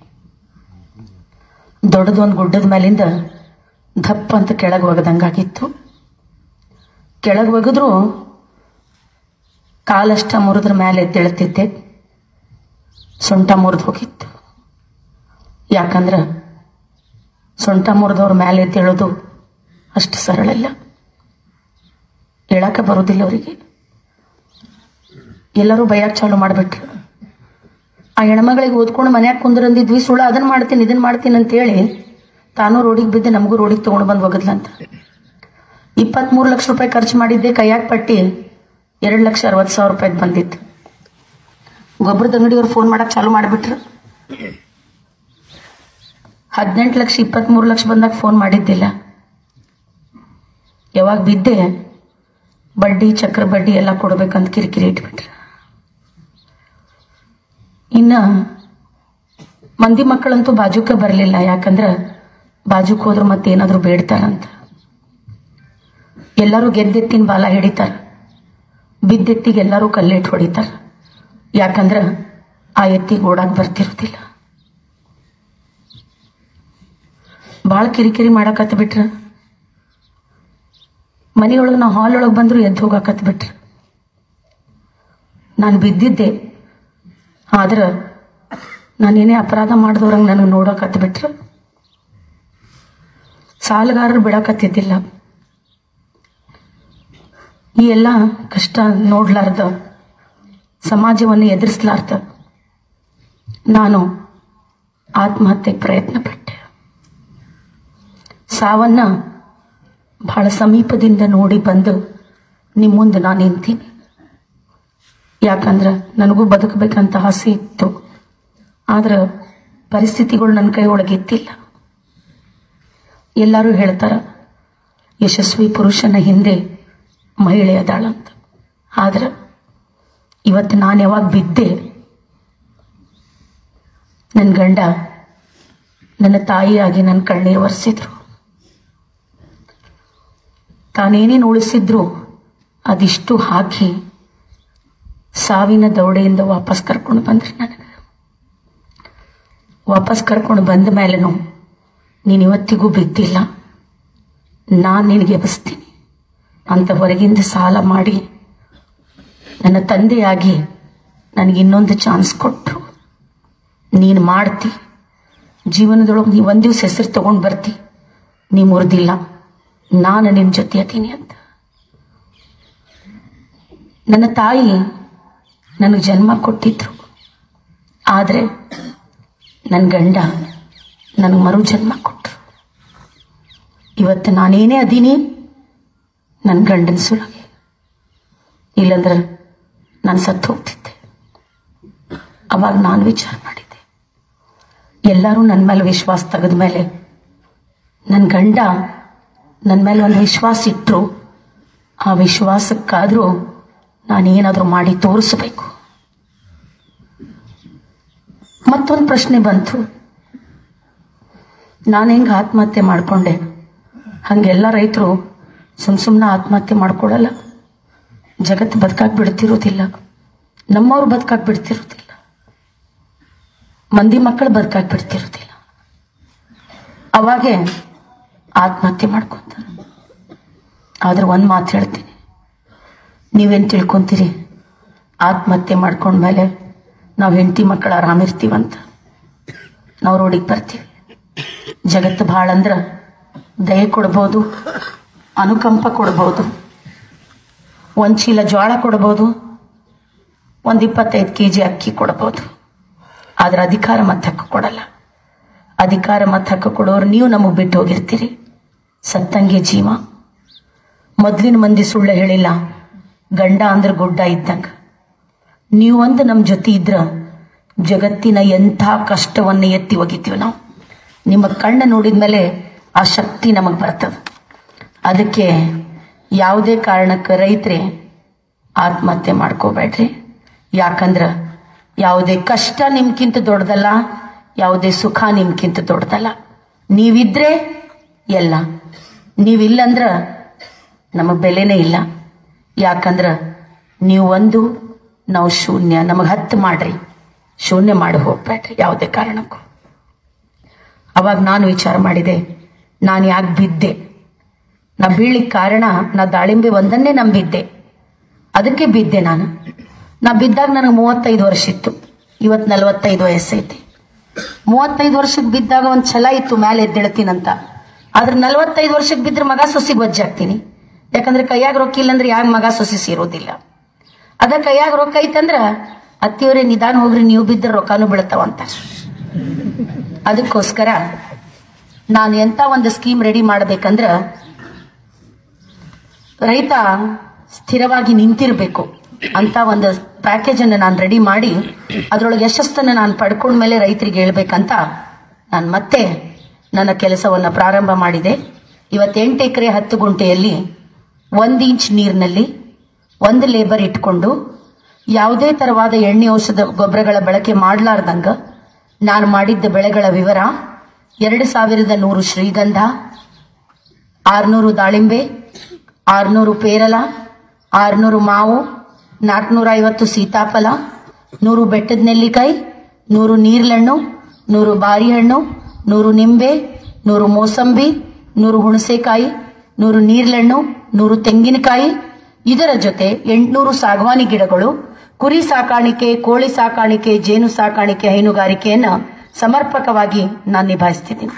ದೊಡ್ಡದೊಂದು ಗುಡ್ಡದ ಮೇಲಿಂದ ದಪ್ಪ ಅಂತ ಕೆಳಗೆ ಒಗದಂಗಾಗಿತ್ತು ಕೆಳಗೆ ಒಗೆದ್ರು ಕಾಲಷ್ಟ ಮುರಿದ್ರ ಮೇಲೆ ಎದ್ದೇಳ್ತಿದ್ದೆ ಸೊಂಟ ಮುರಿದು ಹೋಗಿತ್ತು ಯಾಕಂದ್ರ ಸೊಂಟ ಮುರಿದವ್ರ ಮೇಲೆ ಎದ್ದೇಳೋದು ಅಷ್ಟು ಸರಳ ಇಲ್ಲ ಹೇಳಕ್ಕೆ ಬರೋದಿಲ್ಲ ಅವರಿಗೆ ಎಲ್ಲರೂ ಬೈಯಕ್ಕೆ ಚಾಲು ಮಾಡಿಬಿಟ್ರು ಆ ಹೆಣ್ಮಗಳಿಗೆ ಓದ್ಕೊಂಡು ಮನ್ಯಾಗ ಕುಂದ್ರಂದಿದ್ವಿ ಸುಳ್ಳು ಅದನ್ನ ಮಾಡ್ತೀನಿ ಇದನ್ನ ಮಾಡ್ತೀನಿ ಅಂತ ಹೇಳಿ ತಾನು ರೋಡಿಗೆ ಬಿದ್ದು ನಮಗೂ ರೋಡಿಗೆ ತಗೊಂಡು ಬಂದು ಹೋಗದ್ಲಂತ ಇಪ್ಪತ್ಮೂರು ಲಕ್ಷ ರೂಪಾಯಿ ಖರ್ಚು ಮಾಡಿದ್ದೆ ಕೈಯಾಗ ಪಟ್ಟಿ ಎರಡು ಲಕ್ಷ ಅರವತ್ತು ಸಾವಿರ ರೂಪಾಯಿಗೆ ಬಂದಿತ್ತು ಗೊಬ್ಬರದ ಅಂಗಡಿಯವ್ರು ಫೋನ್ ಮಾಡಕ್ ಚಾಲು ಮಾಡಿಬಿಟ್ರು ಹದಿನೆಂಟು ಲಕ್ಷ ಇಪ್ಪತ್ಮೂರು ಲಕ್ಷ ಬಂದಾಗ ಫೋನ್ ಮಾಡಿದ್ದಿಲ್ಲ ಯಾವಾಗ ಬಿದ್ದೆ ಬಡ್ಡಿ ಚಕ್ರ ಬಡ್ಡಿ ಎಲ್ಲ ಕೊಡ್ಬೇಕಂತ ಕಿರಿಕಿರಿ ಇಟ್ಬಿಟ್ರು ಇನ್ನ ಮಂದಿ ಮಕ್ಕಳಂತೂ ಬಾಜುಕ ಬರಲಿಲ್ಲ ಯಾಕಂದ್ರ ಬಾಜುಕ್ ಹೋದ್ರು ಮತ್ತೇನಾದ್ರೂ ಬೇಡ್ತಾರಂತ ಎಲ್ಲರೂ ಗೆದ್ದೆತ್ತಿನ ಬಾಲ ಹಿಡಿತಾರ ಬಿದ್ದೆತ್ತಿಗೆ ಎಲ್ಲರೂ ಕಲ್ಲಿಟ್ಟು ಹೊಡಿತಾರ ಯಾಕಂದ್ರ ಆ ಎತ್ತಿಗೆ ಓಡಾಕ್ ಬರ್ತಿರೋದಿಲ್ಲ ಭಾಳ ಕಿರಿಕಿರಿ ಮಾಡಕತ್ ಬಿಟ್ರ ಮನೆಯೊಳಗೆ ನಾವು ಹಾಲ್ ಒಳಗೆ ಬಂದ್ರು ಎದ್ದು ಹೋಗಾಕತ್ ಬಿಟ್ರ ನಾನು ಬಿದ್ದಿದ್ದೆ ಆದ್ರ ನಾನೇನೇ ಅಪರಾಧ ಮಾಡಿದವ್ರಂಗೆ ನನಗೆ ನೋಡಕತ್ ಬಿಟ್ರ ಸಾಲಗಾರರು ಬಿಡಕತ್ತಿದ್ದಿಲ್ಲ ಈ ಎಲ್ಲ ಕಷ್ಟ ನೋಡ್ಲಾರ್ದ ಸಮಾಜವನ್ನು ಎದುರಿಸ್ಲಾರ್ದ ನಾನು ಆತ್ಮಹತ್ಯೆಗೆ ಪ್ರಯತ್ನ ಪಟ್ಟೆ ಸಾವನ್ನ ಬಹಳ ಸಮೀಪದಿಂದ ನೋಡಿ ಬಂದು ನಿಮ್ಮ ಮುಂದೆ ನಾನು ನಿಂತೀನಿ ಯಾಕಂದ್ರೆ ನನಗೂ ಬದುಕಬೇಕಂತ ಆಸೆ ಇತ್ತು ಆದ್ರೆ ಪರಿಸ್ಥಿತಿಗಳು ನನ್ನ ಕೈ ಒಳಗೆ ಇತ್ತಿಲ್ಲ ಎಲ್ಲರೂ ಹೇಳ್ತಾರ ಯಶಸ್ವಿ ಪುರುಷನ ಹಿಂದೆ ಮಹಿಳೆ ಅದಾಳಂತ ಆದ್ರೆ ಇವತ್ತು ನಾನು ಯಾವಾಗ ಬಿದ್ದೆ ನನ್ನ ಗಂಡ ನನ್ನ ತಾಯಿಯಾಗಿ ನನ್ನ ಕಣ್ಣೀರು ಒರೆಸಿದ್ರು ತಾನೇನೇನು ಉಳಿಸಿದ್ರು ಅದಿಷ್ಟು ಹಾಕಿ ಸಾವಿನ ದೌಡೆಯಿಂದ ವಾಪಸ್ ಕರ್ಕೊಂಡು ಬಂದ್ರಿ ನನಗೆ ವಾಪಸ್ ಕರ್ಕೊಂಡು ಬಂದ ಮೇಲೆನೂ ನೀನು ಇವತ್ತಿಗೂ ಬಿದ್ದಿಲ್ಲ ನಾನು ನಿನಗೆ ಎಬ್ಬಿಸ್ತೀನಿ ಅಂತ ಹೊರಗಿಂದ ಸಾಲ ಮಾಡಿ ನನ್ನ ತಂದೆಯಾಗಿ ನನಗೆ ಇನ್ನೊಂದು ಚಾನ್ಸ್ ಕೊಟ್ಟರು ನೀನು ಮಾಡ್ತಿ ಜೀವನದೊಳಗೆ ನೀವು ಒಂದು ದಿವಸ ಹೆಸರು ತಗೊಂಡು ಬರ್ತಿ ನೀ ಮುರಿದಿಲ್ಲ ನಾನು ನಿನ್ನ ಜೊತೆ ಅತೀನಿ ಅಂತ ನನ್ನ ತಾಯಿ ನನಗೆ ಜನ್ಮ ಕೊಟ್ಟಿದ್ರು ಆದರೆ ನನ್ನ ಗಂಡ ನನಗೆ ಮರು ಜನ್ಮ ಕೊಟ್ಟರು ಇವತ್ತು ನಾನೇನೇ ಅದೀನಿ ನನ್ನ ಗಂಡನ ಸುಳಗೆ ಇಲ್ಲಂದ್ರೆ ನಾನು ಸತ್ತು ಹೋಗ್ತಿದ್ದೆ ಅವಾಗ ನಾನು ವಿಚಾರ ಮಾಡಿದ್ದೆ ಎಲ್ಲರೂ ನನ್ನ ಮೇಲೆ ವಿಶ್ವಾಸ ತೆಗೆದ ಮೇಲೆ ನನ್ನ ಗಂಡ ನನ್ನ ಮೇಲೆ ಒಂದು ವಿಶ್ವಾಸ ಇಟ್ಟರು ಆ ವಿಶ್ವಾಸಕ್ಕಾದರೂ ನಾನೇನಾದರೂ ಮಾಡಿ ತೋರಿಸಬೇಕು ಮತ್ತೊಂದು ಪ್ರಶ್ನೆ ಬಂತು ನಾನು ಹೆಂಗೆ ಆತ್ಮಹತ್ಯೆ ಮಾಡಿಕೊಂಡೆ ಹಾಗೆಲ್ಲ ರೈತರು ಸುಮ್ ಸುಮ್ಮನೆ ಆತ್ಮಹತ್ಯೆ ಮಾಡ್ಕೊಡಲ್ಲ ಜಗತ್ತು ಬದುಕಾಕ್ ಬಿಡ್ತಿರೋದಿಲ್ಲ ನಮ್ಮವ್ರು ಬದುಕಾಕ್ ಬಿಡ್ತಿರೋದಿಲ್ಲ ಮಂದಿ ಮಕ್ಕಳು ಬದುಕಾಕ್ ಬಿಡ್ತಿರೋದಿಲ್ಲ ಅವಾಗೆ ಆತ್ಮಹತ್ಯೆ ಮಾಡ್ಕೊತಾರೆ ಆದ್ರೆ ಒಂದು ಮಾತು ಹೇಳ್ತೀನಿ ನೀವೇನು ತಿಳ್ಕೊಂತೀರಿ ಆತ್ಮಹತ್ಯೆ ಮಾಡ್ಕೊಂಡ್ಮೇಲೆ ನಾವು ಹೆಂಡತಿ ಮಕ್ಕಳು ಆರಾಮಿರ್ತೀವಂತ ನಾವು ರೋಡಿಗೆ ಬರ್ತೀವಿ ಜಗತ್ತು ಭಾಳ ಅಂದ್ರೆ ದಯೆ ಕೊಡ್ಬೋದು ಅನುಕಂಪ ಕೊಡ್ಬೋದು ಒಂದು ಚೀಲ ಜೋಳ ಕೊಡ್ಬೋದು ಒಂದು ಇಪ್ಪತ್ತೈದು ಕೆ ಜಿ ಅಕ್ಕಿ ಕೊಡ್ಬೋದು ಆದ್ರೆ ಅಧಿಕಾರ ಮತ್ತೆ ಹಕ್ಕು ಕೊಡಲ್ಲ ಅಧಿಕಾರ ಮತ್ತೆ ಹಕ್ಕು ಕೊಡೋರು ನೀವು ನಮಗೆ ಬಿಟ್ಟು ಹೋಗಿರ್ತೀರಿ ಸತ್ತಂಗೆ ಜೀವ ಮೊದಲಿನ ಮಂದಿ ಸುಳ್ಳು ಹೇಳಿಲ್ಲ ಗಂಡ ಅಂದ್ರೆ ಗುಡ್ಡ ಇದ್ದಂಗ ನೀವೊಂದು ನಮ್ಮ ಜೊತೆ ಇದ್ರ ಜಗತ್ತಿನ ಎಂಥ ಕಷ್ಟವನ್ನು ಎತ್ತಿ ಒಗಿತೀವಿ ನಾವು ನಿಮ್ಮ ಕಣ್ಣು ನೋಡಿದ್ಮೇಲೆ ಆ ಶಕ್ತಿ ನಮಗೆ ಬರ್ತದೆ ಅದಕ್ಕೆ ಯಾವುದೇ ಕಾರಣಕ್ಕೆ ರೈತರೇ ಆತ್ಮಹತ್ಯೆ ಮಾಡ್ಕೋಬೇಡ್ರಿ ಯಾಕಂದ್ರೆ ಯಾವುದೇ ಕಷ್ಟ ನಿಮ್ಗಿಂತ ದೊಡ್ಡದಲ್ಲ ಯಾವುದೇ ಸುಖ ನಿಮ್ಗಿಂತ ದೊಡ್ಡದಲ್ಲ ನೀವಿದ್ರೆ ಎಲ್ಲ ನೀವಿಲ್ಲಂದ್ರ ನಮಗ್ ಬೆಲೆನೇ ಇಲ್ಲ ಯಾಕಂದ್ರ ನೀವು ಒಂದು ನಾವು ಶೂನ್ಯ ನಮಗ್ ಹತ್ತು ಮಾಡ್ರಿ ಶೂನ್ಯ ಮಾಡಿ ಹೋಗ್ಬೇಡ್ರಿ ಯಾವುದೇ ಕಾರಣಕ್ಕೂ ಅವಾಗ ನಾನು ವಿಚಾರ ಮಾಡಿದೆ ನಾನು ಯಾಕೆ ಬಿದ್ದೆ ನಾ ಬೀಳಿಕ್ ಕಾರಣ ನಾ ದಾಳಿಂಬೆ ಒಂದನ್ನೇ ನಂಬಿದ್ದೆ ಅದಕ್ಕೆ ಬಿದ್ದೆ ನಾನು ನಾ ಬಿದ್ದಾಗ ನನಗೆ ಮೂವತ್ತೈದು ವರ್ಷ ಇತ್ತು ಇವತ್ತು ನಲವತ್ತೈದು ವಯಸ್ಸೈತಿ ಮೂವತ್ತೈದು ವರ್ಷಕ್ಕೆ ಬಿದ್ದಾಗ ಒಂದು ಛಲ ಇತ್ತು ಮೇಲೆ ಎದ್ದೇಳ್ತೀನಂತ ಆದ್ರೆ ನಲವತ್ತೈದು ವರ್ಷಕ್ಕೆ ಬಿದ್ರೆ ಮಗ ಸೊಸಿ ಬಜ್ಜಾಗ್ತೀನಿ ಯಾಕಂದ್ರೆ ಕೈಯಾಗ ರೊಕ್ಕ ಇಲ್ಲಂದ್ರೆ ಯಾಗ ಮಗ ಸೊಸಿ ಸೇರೋದಿಲ್ಲ ಅದ ಕೈಯಾಗ ರೊಕ್ಕ ಐತಂದ್ರ ಅತ್ತಿಯವರೇ ನಿಧಾನ ಹೋಗ್ರಿ ನೀವು ಬಿದ್ದರೆ ರೊಕ್ಕನೂ ಬೀಳ್ತಾವಂತ ಅದಕ್ಕೋಸ್ಕರ ನಾನು ಎಂತ ಒಂದು ಸ್ಕೀಮ್ ರೆಡಿ ಮಾಡ್ಬೇಕಂದ್ರ ರೈತ ಸ್ಥಿರವಾಗಿ ನಿಂತಿರ್ಬೇಕು ಅಂತ ಒಂದು ಪ್ಯಾಕೇಜ್ ಅನ್ನು ನಾನು ರೆಡಿ ಮಾಡಿ ಅದರೊಳಗೆ ಯಶಸ್ಸನ್ನು ನಾನು ಪಡ್ಕೊಂಡ ಮೇಲೆ ರೈತರಿಗೆ ಹೇಳ್ಬೇಕಂತ ನಾನು ಮತ್ತೆ ನನ್ನ ಕೆಲಸವನ್ನು ಪ್ರಾರಂಭ ಮಾಡಿದೆ ಇವತ್ತು ಎಂಟು ಎಕರೆ ಹತ್ತು ಗುಂಟೆಯಲ್ಲಿ ಒಂದು ಇಂಚ್ ನೀರಿನಲ್ಲಿ ಒಂದು ಲೇಬರ್ ಇಟ್ಕೊಂಡು ಯಾವುದೇ ತರವಾದ ಎಣ್ಣೆ ಔಷಧ ಗೊಬ್ಬರಗಳ ಬಳಕೆ ಮಾಡಲಾರ್ದಂಗ ನಾನು ಮಾಡಿದ್ದ ಬೆಳೆಗಳ ವಿವರ ಎರಡು ಸಾವಿರದ ನೂರು ಶ್ರೀಗಂಧ ಆರ್ನೂರು ದಾಳಿಂಬೆ ಆರ್ನೂರು ಪೇರಲ ಆರ್ನೂರು ಮಾವು ನಾಲ್ಕುನೂರ ಐವತ್ತು ಸೀತಾಫಲ ನೂರು ಬೆಟ್ಟದ ನೆಲ್ಲಿಕಾಯಿ ನೂರು ನೀರ್ಲಣ್ಣು ನೂರು ಬಾರಿಹಣ್ಣು ನೂರು ನಿಂಬೆ ನೂರು ಮೋಸಂಬಿ ನೂರು ಹುಣಸೆಕಾಯಿ ನೂರು ನೀರ್ಲಣ್ಣು ನೂರು ತೆಂಗಿನಕಾಯಿ ಇದರ ಜೊತೆ ಎಂಟುನೂರು ಸಾಗವಾನಿ ಗಿಡಗಳು ಕುರಿ ಸಾಕಾಣಿಕೆ ಕೋಳಿ ಸಾಕಾಣಿಕೆ ಜೇನು ಸಾಕಾಣಿಕೆ ಹೈನುಗಾರಿಕೆಯನ್ನು ಸಮರ್ಪಕವಾಗಿ ನಾನು ನಿಭಾಯಿಸ್ತಿದ್ದೀನಿ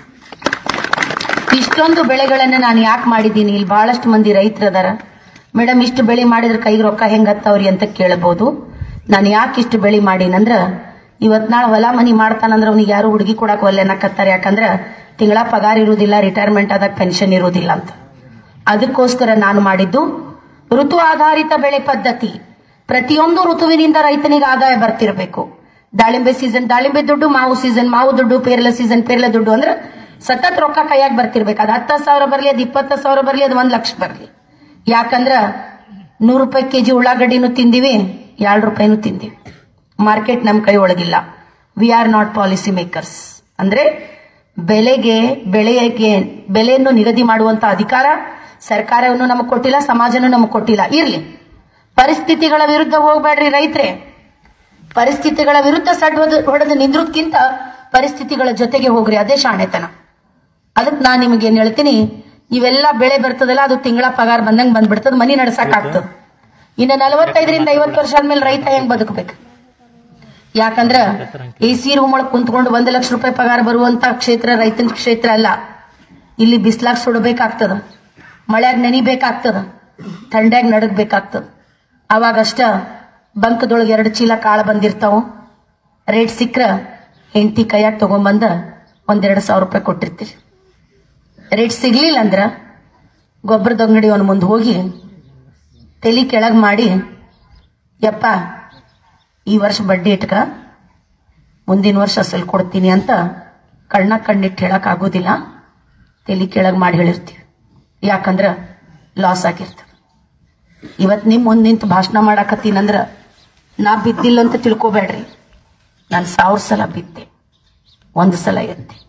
ಇಷ್ಟೊಂದು ಬೆಳೆಗಳನ್ನು ನಾನು ಯಾಕೆ ಮಾಡಿದ್ದೀನಿ ಇಲ್ಲಿ ಬಹಳಷ್ಟು ಮಂದಿ ರೈತರದಾರ ಮೇಡಮ್ ಇಷ್ಟು ಬೆಳೆ ಮಾಡಿದ್ರೆ ಕೈಗೆ ರೊಕ್ಕ ಹೆಂಗ್ ಹತ್ತವ್ರಿ ಅಂತ ಕೇಳಬಹುದು ನಾನು ಯಾಕೆ ಇಷ್ಟು ಬೆಳೆ ಮಾಡೀನಂದ್ರ ಇವತ್ ನಾಳೆ ಹೊಲ ಮನಿ ಮಾಡ್ತಾನಂದ್ರ ಅವ್ನಿಗೆ ಯಾರು ಹುಡುಗಿ ಕೊಡಕ್ ಒಲ್ಲೆ ಅನ್ನಕತ್ತಾರ ಯಾಕಂದ್ರ ತಿಂಗಳ ಪಗಾರ ಇರುವುದಿಲ್ಲ ರಿಟೈರ್ಮೆಂಟ್ ಆದಾಗ ಪೆನ್ಷನ್ ಇರುವುದಿಲ್ಲ ಅಂತ ಅದಕ್ಕೋಸ್ಕರ ನಾನು ಮಾಡಿದ್ದು ಋತು ಆಧಾರಿತ ಬೆಳೆ ಪದ್ಧತಿ ಪ್ರತಿಯೊಂದು ಋತುವಿನಿಂದ ರೈತನಿಗೆ ಆದಾಯ ಬರ್ತಿರ್ಬೇಕು ದಾಳಿಂಬೆ ಸೀಸನ್ ದಾಳಿಂಬೆ ದುಡ್ಡು ಮಾವು ಸೀಸನ್ ಮಾವು ದುಡ್ಡು ಪೇರ್ಲ ಸೀಸನ್ ಪೇರ್ಲ ದುಡ್ಡು ಅಂದ್ರೆ ಸತತ್ ರೊಕ್ಕ ಕೈಯಾಗ ಬರ್ತಿರ್ಬೇಕು ಅದು ಹತ್ತು ಸಾವಿರ ಬರಲಿ ಅದು ಇಪ್ಪತ್ತು ಸಾವಿರ ಬರಲಿ ಅದು ಒಂದ್ ಲಕ್ಷ ಬರಲಿ ಯಾಕಂದ್ರ ನೂರು ರೂಪಾಯಿ ಕೆಜಿ ಉಳ್ಳಾಗಡ್ಡಿನೂ ತಿಂದಿವಿ ಎರಡು ರೂಪಾಯಿನೂ ತಿಂದಿವಿ ಮಾರ್ಕೆಟ್ ನಮ್ಮ ಕೈ ಒಳಗಿಲ್ಲ we are not policy makers ಅಂದ್ರೆ ಬೆಲೆಗೆ ಬೆಳೆಗೆ ಬೆಲೆಯನ್ನು ನಿಗದಿ ಮಾಡುವಂತ ಅಧಿಕಾರ ಸರ್ಕಾರವನ್ನು ನಮಗೆ ಕೊಟ್ಟಿಲ್ಲ ಸಮಾಜನೂ ನಮಗೆ ಕೊಟ್ಟಿಲ್ಲ ಇರ್ಲಿ ಪರಿಸ್ಥಿತಿಗಳ ವಿರುದ್ಧ ಹೋಗ್ಬೇಡ್ರಿ ರೈತರೇ ಪರಿಸ್ಥಿತಿಗಳ ವಿರುದ್ಧ ಸಡ್ ಹೊಡೆದು ನಿಂದ್ರದ್ಕಿಂತ ಪರಿಸ್ಥಿತಿಗಳ ಜೊತೆಗೆ ಹೋಗ್ರಿ ಅದೇ ಶಾಣೆತನ ಅದಕ್ಕೆ ನಾನು ನಿಮಗೆ ಏನ್ ಹೇಳ್ತೀನಿ ಇವೆಲ್ಲ ಬೆಳೆ ಬರ್ತದಲ್ಲ ಅದು ತಿಂಗಳ ಪಗಾರ ಬಂದಂಗ್ ಬಂದ್ಬಿಡ್ತದ ಮನಿ ನಡ್ಸಕ್ ಆಗ್ತದ ಇನ್ನು ನಲವತ್ತೈದರಿಂದ ಐವತ್ತು ವರ್ಷ ಆದ್ಮೇಲೆ ರೈತ ಹೆಂಗ್ ಬದುಕಬೇಕು ಯಾಕಂದ್ರ ಎ ಸಿ ರೂಮ್ ಒಳಗೆ ಕುಂತ್ಕೊಂಡು ಒಂದು ಲಕ್ಷ ರೂಪಾಯಿ ಪಗಾರ ಬರುವಂತ ಕ್ಷೇತ್ರ ರೈತನ ಕ್ಷೇತ್ರ ಅಲ್ಲ ಇಲ್ಲಿ ಬಿಸ್ಲಾಗ್ ಸುಡಬೇಕಾಗ್ತದ ಮಳ್ಯಾಗ ನೆನಿಬೇಕಾಗ್ತದ ಥಂಡ್ಯಾಗ ನಡಗ್ಬೇಕಾಗ್ತದ ಅವಾಗಷ್ಟ ಬಂಕದೊಳಗೆ ಎರಡು ಚೀಲ ಕಾಳು ಬಂದಿರ್ತಾವ ರೇಟ್ ಸಿಕ್ಕ್ರ ಹೆಂಡತಿ ಕೈಯಾಗ ತಗೊಂಬಂದ ಒಂದೆರಡು ಸಾವಿರ ರೂಪಾಯಿ ಕೊಟ್ಟಿರ್ತೀರಿ ರೇಟ್ ಸಿಗ್ಲಿಲ್ಲ ಅಂದ್ರ ಗೊಬ್ಬರದ ಅಂಗಡಿ ಅವನ ಮುಂದೆ ಹೋಗಿ ತಲೆ ಕೆಳಗ್ ಮಾಡಿ ಯಪ್ಪ ಈ ವರ್ಷ ಬಡ್ಡಿ ಇಟ್ಕ ಮುಂದಿನ ವರ್ಷ ಅಸಲ್ ಕೊಡ್ತೀನಿ ಅಂತ ಕಣ್ಣ ಕಣ್ಣಿಟ್ಟು ಹೇಳಕ್ ಆಗೋದಿಲ್ಲ ತಲೆ ಕೆಳಗ್ ಮಾಡಿ ಹೇಳಿರ್ತೀವಿ ಯಾಕಂದ್ರ ಲಾಸ್ ಆಗಿರ್ತದೆ ಇವತ್ ನಿಮ್ ಮುಂದ್ ನಿಂತು ಭಾಷಣ ಮಾಡಾಕತ್ತೀನಂದ್ರ ನಾ ಬಿದ್ದಿಲ್ಲ ಅಂತ ತಿಳ್ಕೊಬೇಡ್ರಿ ನಾನು ಸಾವಿರ ಸಲ ಬಿದ್ದೆ ಒಂದು ಸಲ ಎದ್ದೆ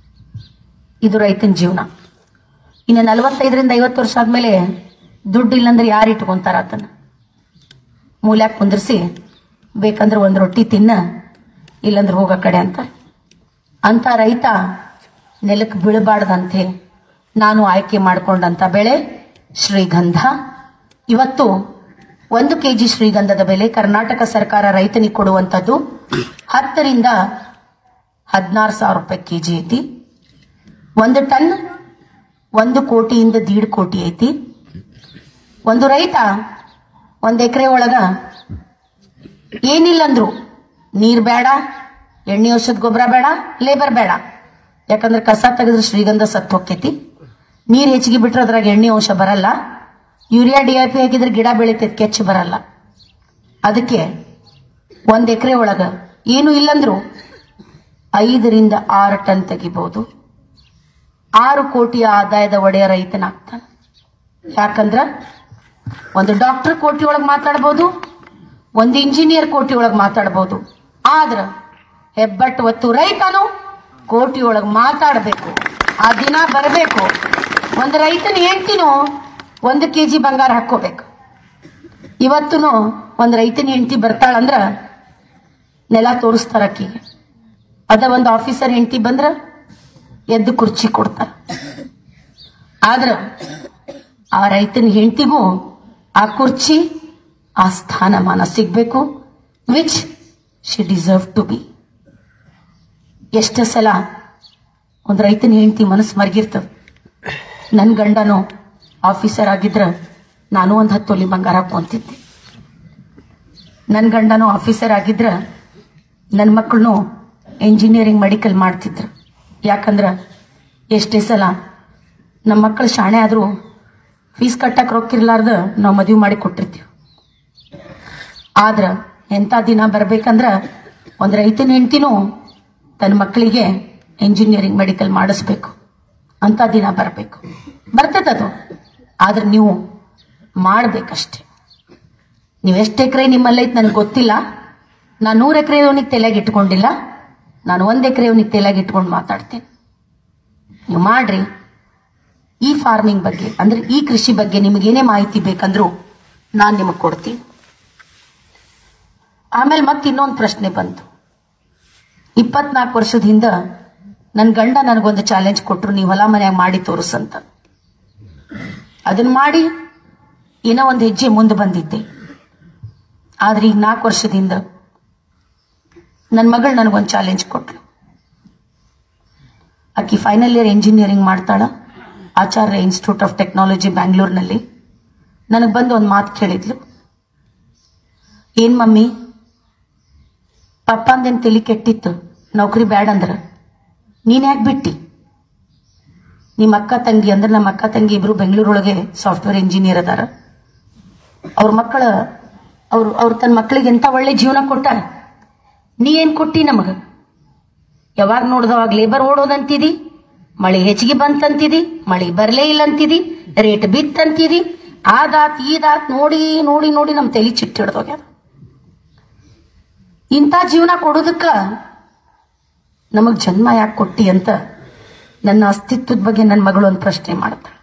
ಇದು ರೈತನ ಜೀವನ ಇನ್ನು ನಲವತ್ತೈದರಿಂದ ಐವತ್ತು ವರ್ಷ ಆದ್ಮೇಲೆ ದುಡ್ಡು ಇಲ್ಲಂದ್ರೆ ಯಾರು ಇಟ್ಕೊಂತಾರ ಆತನ ಮೂಲ್ಯಾಗ ಕುಂದ್ರಿಸಿ ಬೇಕಂದ್ರೆ ಒಂದು ರೊಟ್ಟಿ ತಿನ್ನ ಇಲ್ಲಂದ್ರೆ ಹೋಗೋ ಕಡೆ ಅಂತ ಅಂತ ರೈತ ನೆಲಕ್ಕೆ ಬೀಳಬಾರ್ದಂತೆ ನಾನು ಆಯ್ಕೆ ಮಾಡಿಕೊಂಡಂತ ಬೆಳೆ ಶ್ರೀಗಂಧ ಇವತ್ತು ಒಂದು ಕೆಜಿ ಶ್ರೀಗಂಧದ ಬೆಲೆ ಕರ್ನಾಟಕ ಸರ್ಕಾರ ರೈತನಿಗೆ ಕೊಡುವಂಥದ್ದು ಹತ್ತರಿಂದ ಹದಿನಾರು ಸಾವಿರ ರೂಪಾಯಿ ಕೆಜಿ ಐತಿ ಒಂದು ಟನ್ ಒಂದು ಕೋಟಿಯಿಂದ ದೀಡ್ ಕೋಟಿ ಐತಿ ಒಂದು ರೈತ ಒಂದು ಎಕರೆ ಒಳಗ ಏನಿಲ್ಲಂದ್ರು ನೀರ್ ಬೇಡ ಎಣ್ಣೆ ಔಷಧ ಗೊಬ್ಬರ ಬೇಡ ಲೇಬರ್ ಬೇಡ ಯಾಕಂದ್ರೆ ಕಸ ತೆಗೆದ್ರೆ ಶ್ರೀಗಂಧ ಸತ್ತು ಹೋಗ್ತೈತಿ ನೀರ್ ಹೆಚ್ಚಿಗೆ ಬಿಟ್ರೆ ಅದ್ರಾಗ ಎಣ್ಣೆ ಅಂಶ ಬರಲ್ಲ ಯೂರಿಯಾ ಡಿ ಐ ಪಿ ಹಾಕಿದ್ರೆ ಗಿಡ ಬೆಳಿತೈತಿ ಕೆಚ್ಚು ಬರಲ್ಲ ಅದಕ್ಕೆ ಒಂದ್ ಎಕರೆ ಒಳಗ ಏನು ಇಲ್ಲಂದ್ರು ಐದರಿಂದ ಆರು ಟನ್ ತೆಗಿಬಹುದು ಆರು ಕೋಟಿಯ ಆದಾಯದ ಒಡೆಯ ರೈತನಾಗ್ತಾನೆ ಯಾಕಂದ್ರ ಒಂದು ಡಾಕ್ಟರ್ ಕೋಟಿ ಒಳಗೆ ಮಾತಾಡ್ಬೋದು ಒಂದು ಇಂಜಿನಿಯರ್ ಕೋಟಿ ಒಳಗೆ ಮಾತಾಡ್ಬೋದು ಆದ್ರ ಹೆಬ್ಬಟ್ಟು ಒತ್ತು ರೈತನು ಕೋರ್ಟಿಯೊಳಗೆ ಮಾತಾಡಬೇಕು ಆ ದಿನ ಬರಬೇಕು ಒಂದು ರೈತನ ಹೆಂಡ್ತಿನೂ ಒಂದು ಕೆ ಜಿ ಬಂಗಾರ ಹಾಕೋಬೇಕು ಇವತ್ತೂ ಒಂದು ರೈತನ ಹೆಂಡತಿ ಬರ್ತಾಳಂದ್ರ ನೆಲ ತೋರಿಸ್ತಾರ ಆಕಿಗೆ ಅದ ಒಂದು ಆಫೀಸರ್ ಹೆಂಡತಿ ಬಂದ್ರ ಎದ್ದು ಕುರ್ಚಿ ಕೊಡ್ತಾರ ಆದ್ರ ಆ ರೈತನ ಹೆಂಡತಿಗೂ ಆ ಕುರ್ಚಿ ಆ ಸ್ಥಾನಮಾನ ಸಿಗ್ಬೇಕು which she deserve to be ಎಷ್ಟ ಸಲ ಒಂದು ರೈತನ ಹೆಂಡತಿ ಮನಸ್ಸು ಮರಗಿರ್ತದ ನನ್ನ ಗಂಡನು ಆಫೀಸರ್ ಆಗಿದ್ರ ನಾನು ಒಂದು ಹತ್ತು ತೊಲಿ ಬಂಗಾರ ಹಾಕೊಂತಿದ್ದೆ ನನ್ನ ಗಂಡನು ಆಫೀಸರ್ ಆಗಿದ್ರ ನನ್ನ ಮಕ್ಕಳನ್ನು ಇಂಜಿನಿಯರಿಂಗ್ ಮೆಡಿಕಲ್ ಮಾಡ್ತಿದ್ರು ಯಾಕಂದ್ರ ಎಷ್ಟೇ ಸಲ ನಮ್ಮ ಮಕ್ಕಳು ಶಾಣೆ ಆದರೂ ಫೀಸ್ ಕಟ್ಟಕ್ಕೆ ರೊಕ್ಕಿರ್ಲಾರ್ದ ನಾವು ಮದುವೆ ಮಾಡಿ ಕೊಟ್ಟಿರ್ತೀವಿ ಆದ್ರ ಎಂಥ ದಿನ ಬರ್ಬೇಕಂದ್ರ ಒಂದು ರೈತನ ಹೆಂಡ್ತಿನೂ ತನ್ನ ಮಕ್ಕಳಿಗೆ ಇಂಜಿನಿಯರಿಂಗ್ ಮೆಡಿಕಲ್ ಮಾಡಿಸ್ಬೇಕು ಅಂತ ದಿನ ಬರಬೇಕು ಬರ್ತದದು ಆದ್ರೆ ನೀವು ಮಾಡ್ಬೇಕಷ್ಟೆ ನೀವು ಎಷ್ಟು ಎಕರೆ ನಿಮ್ಮಲ್ಲೈತೆ ನನಗೆ ಗೊತ್ತಿಲ್ಲ ನಾನು ನೂರು ಎಕರೆ ಅವನಿಗೆ ತಲೆಗೆ ಇಟ್ಕೊಂಡಿಲ್ಲ ನಾನು ಒಂದು ಎಕರೆ ಅವನಿಗೆ ತಲೆಗೆ ಇಟ್ಕೊಂಡು ಮಾತಾಡ್ತೀನಿ ನೀವು ಮಾಡ್ರಿ ಈ ಫಾರ್ಮಿಂಗ್ ಬಗ್ಗೆ ಅಂದ್ರೆ ಈ ಕೃಷಿ ಬಗ್ಗೆ ನಿಮಗೇನೇ ಮಾಹಿತಿ ಬೇಕಂದ್ರೂ ನಾನು ನಿಮಗೆ ಕೊಡ್ತೀನಿ ಆಮೇಲೆ ಮತ್ತೆ ಇನ್ನೊಂದು ಪ್ರಶ್ನೆ ಬಂತು ಇಪ್ಪತ್ನಾಲ್ಕು ವರ್ಷದ ಹಿಂದ ನನ್ನ ಗಂಡ ನನಗೊಂದು ಚಾಲೆಂಜ್ ಕೊಟ್ರು ನೀವು ಹೊಲ ಮನ್ಯಾಗ ಮಾಡಿ ತೋರಿಸಂತ ಅದನ್ನ ಮಾಡಿ ಏನೋ ಒಂದು ಹೆಜ್ಜೆ ಮುಂದೆ ಬಂದಿದ್ದೆ ಆದ್ರೆ ಈಗ ನಾಲ್ಕು ವರ್ಷದಿಂದ ನನ್ನ ಮಗಳು ನನಗೊಂದು ಚಾಲೆಂಜ್ ಕೊಟ್ಲು ಆಕಿ ಫೈನಲ್ ಇಯರ್ ಇಂಜಿನಿಯರಿಂಗ್ ಮಾಡ್ತಾಳ ಆಚಾರ್ಯ ಇನ್ಸ್ಟಿಟ್ಯೂಟ್ ಆಫ್ ಟೆಕ್ನಾಲಜಿ ಬ್ಯಾಂಗ್ಳೂರ್ನಲ್ಲಿ ನನಗೆ ಬಂದು ಒಂದು ಮಾತು ಕೇಳಿದ್ಲು ಏನ್ ಮಮ್ಮಿ ಪಪ್ಪಂದೇನು ತಲೆ ಕೆಟ್ಟಿತ್ತು ನೌಕರಿ ಬ್ಯಾಡ ಅಂದ್ರ ನೀನ್ ಯಾಕೆ ಬಿಟ್ಟಿ ನಿಮ್ಮ ಅಕ್ಕ ತಂಗಿ ಅಂದ್ರೆ ನಮ್ಮ ಅಕ್ಕ ತಂಗಿ ಇಬ್ರು ಬೆಂಗಳೂರೊಳಗೆ ಸಾಫ್ಟ್ವೇರ್ ಇಂಜಿನಿಯರ್ ಅದಾರ ಅವ್ರ ಮಕ್ಕಳ ಅವ್ರು ಅವ್ರು ತನ್ನ ಮಕ್ಕಳಿಗೆ ಎಂತ ಒಳ್ಳೆ ಜೀವನ ಕೊಟ್ಟಾರ ನೀ ಏನ್ ಕೊಟ್ಟಿ ನಮಗ ಯಾವಾಗ ನೋಡ್ದವಾಗ ಲೇಬರ್ ಓಡೋದಂತಿದಿ ಮಳೆ ಹೆಚ್ಚಿಗೆ ಬಂತಂತಿದಿ ಮಳೆ ಬರ್ಲೇ ಇಲ್ಲ ಅಂತಿದಿ ರೇಟ್ ಬಿತ್ತಂತಿದಿ ಆದಾತ್ ಈದಾತ್ ನೋಡಿ ನೋಡಿ ನೋಡಿ ನಮ್ ತಲೆ ಚಿಟ್ಟಿಡ್ದೋಗ್ಯಾರ ಇಂಥ ಜೀವನ ಕೊಡೋದಕ್ಕ ನಮಗ್ ಜನ್ಮ ಯಾಕೆ ಕೊಟ್ಟಿ ಅಂತ ನನ್ನ ಅಸ್ತಿತ್ವದ ಬಗ್ಗೆ ನನ್ನ ಮಗಳು ಒಂದು ಪ್ರಶ್ನೆ ಮಾಡ್ತಾಳೆ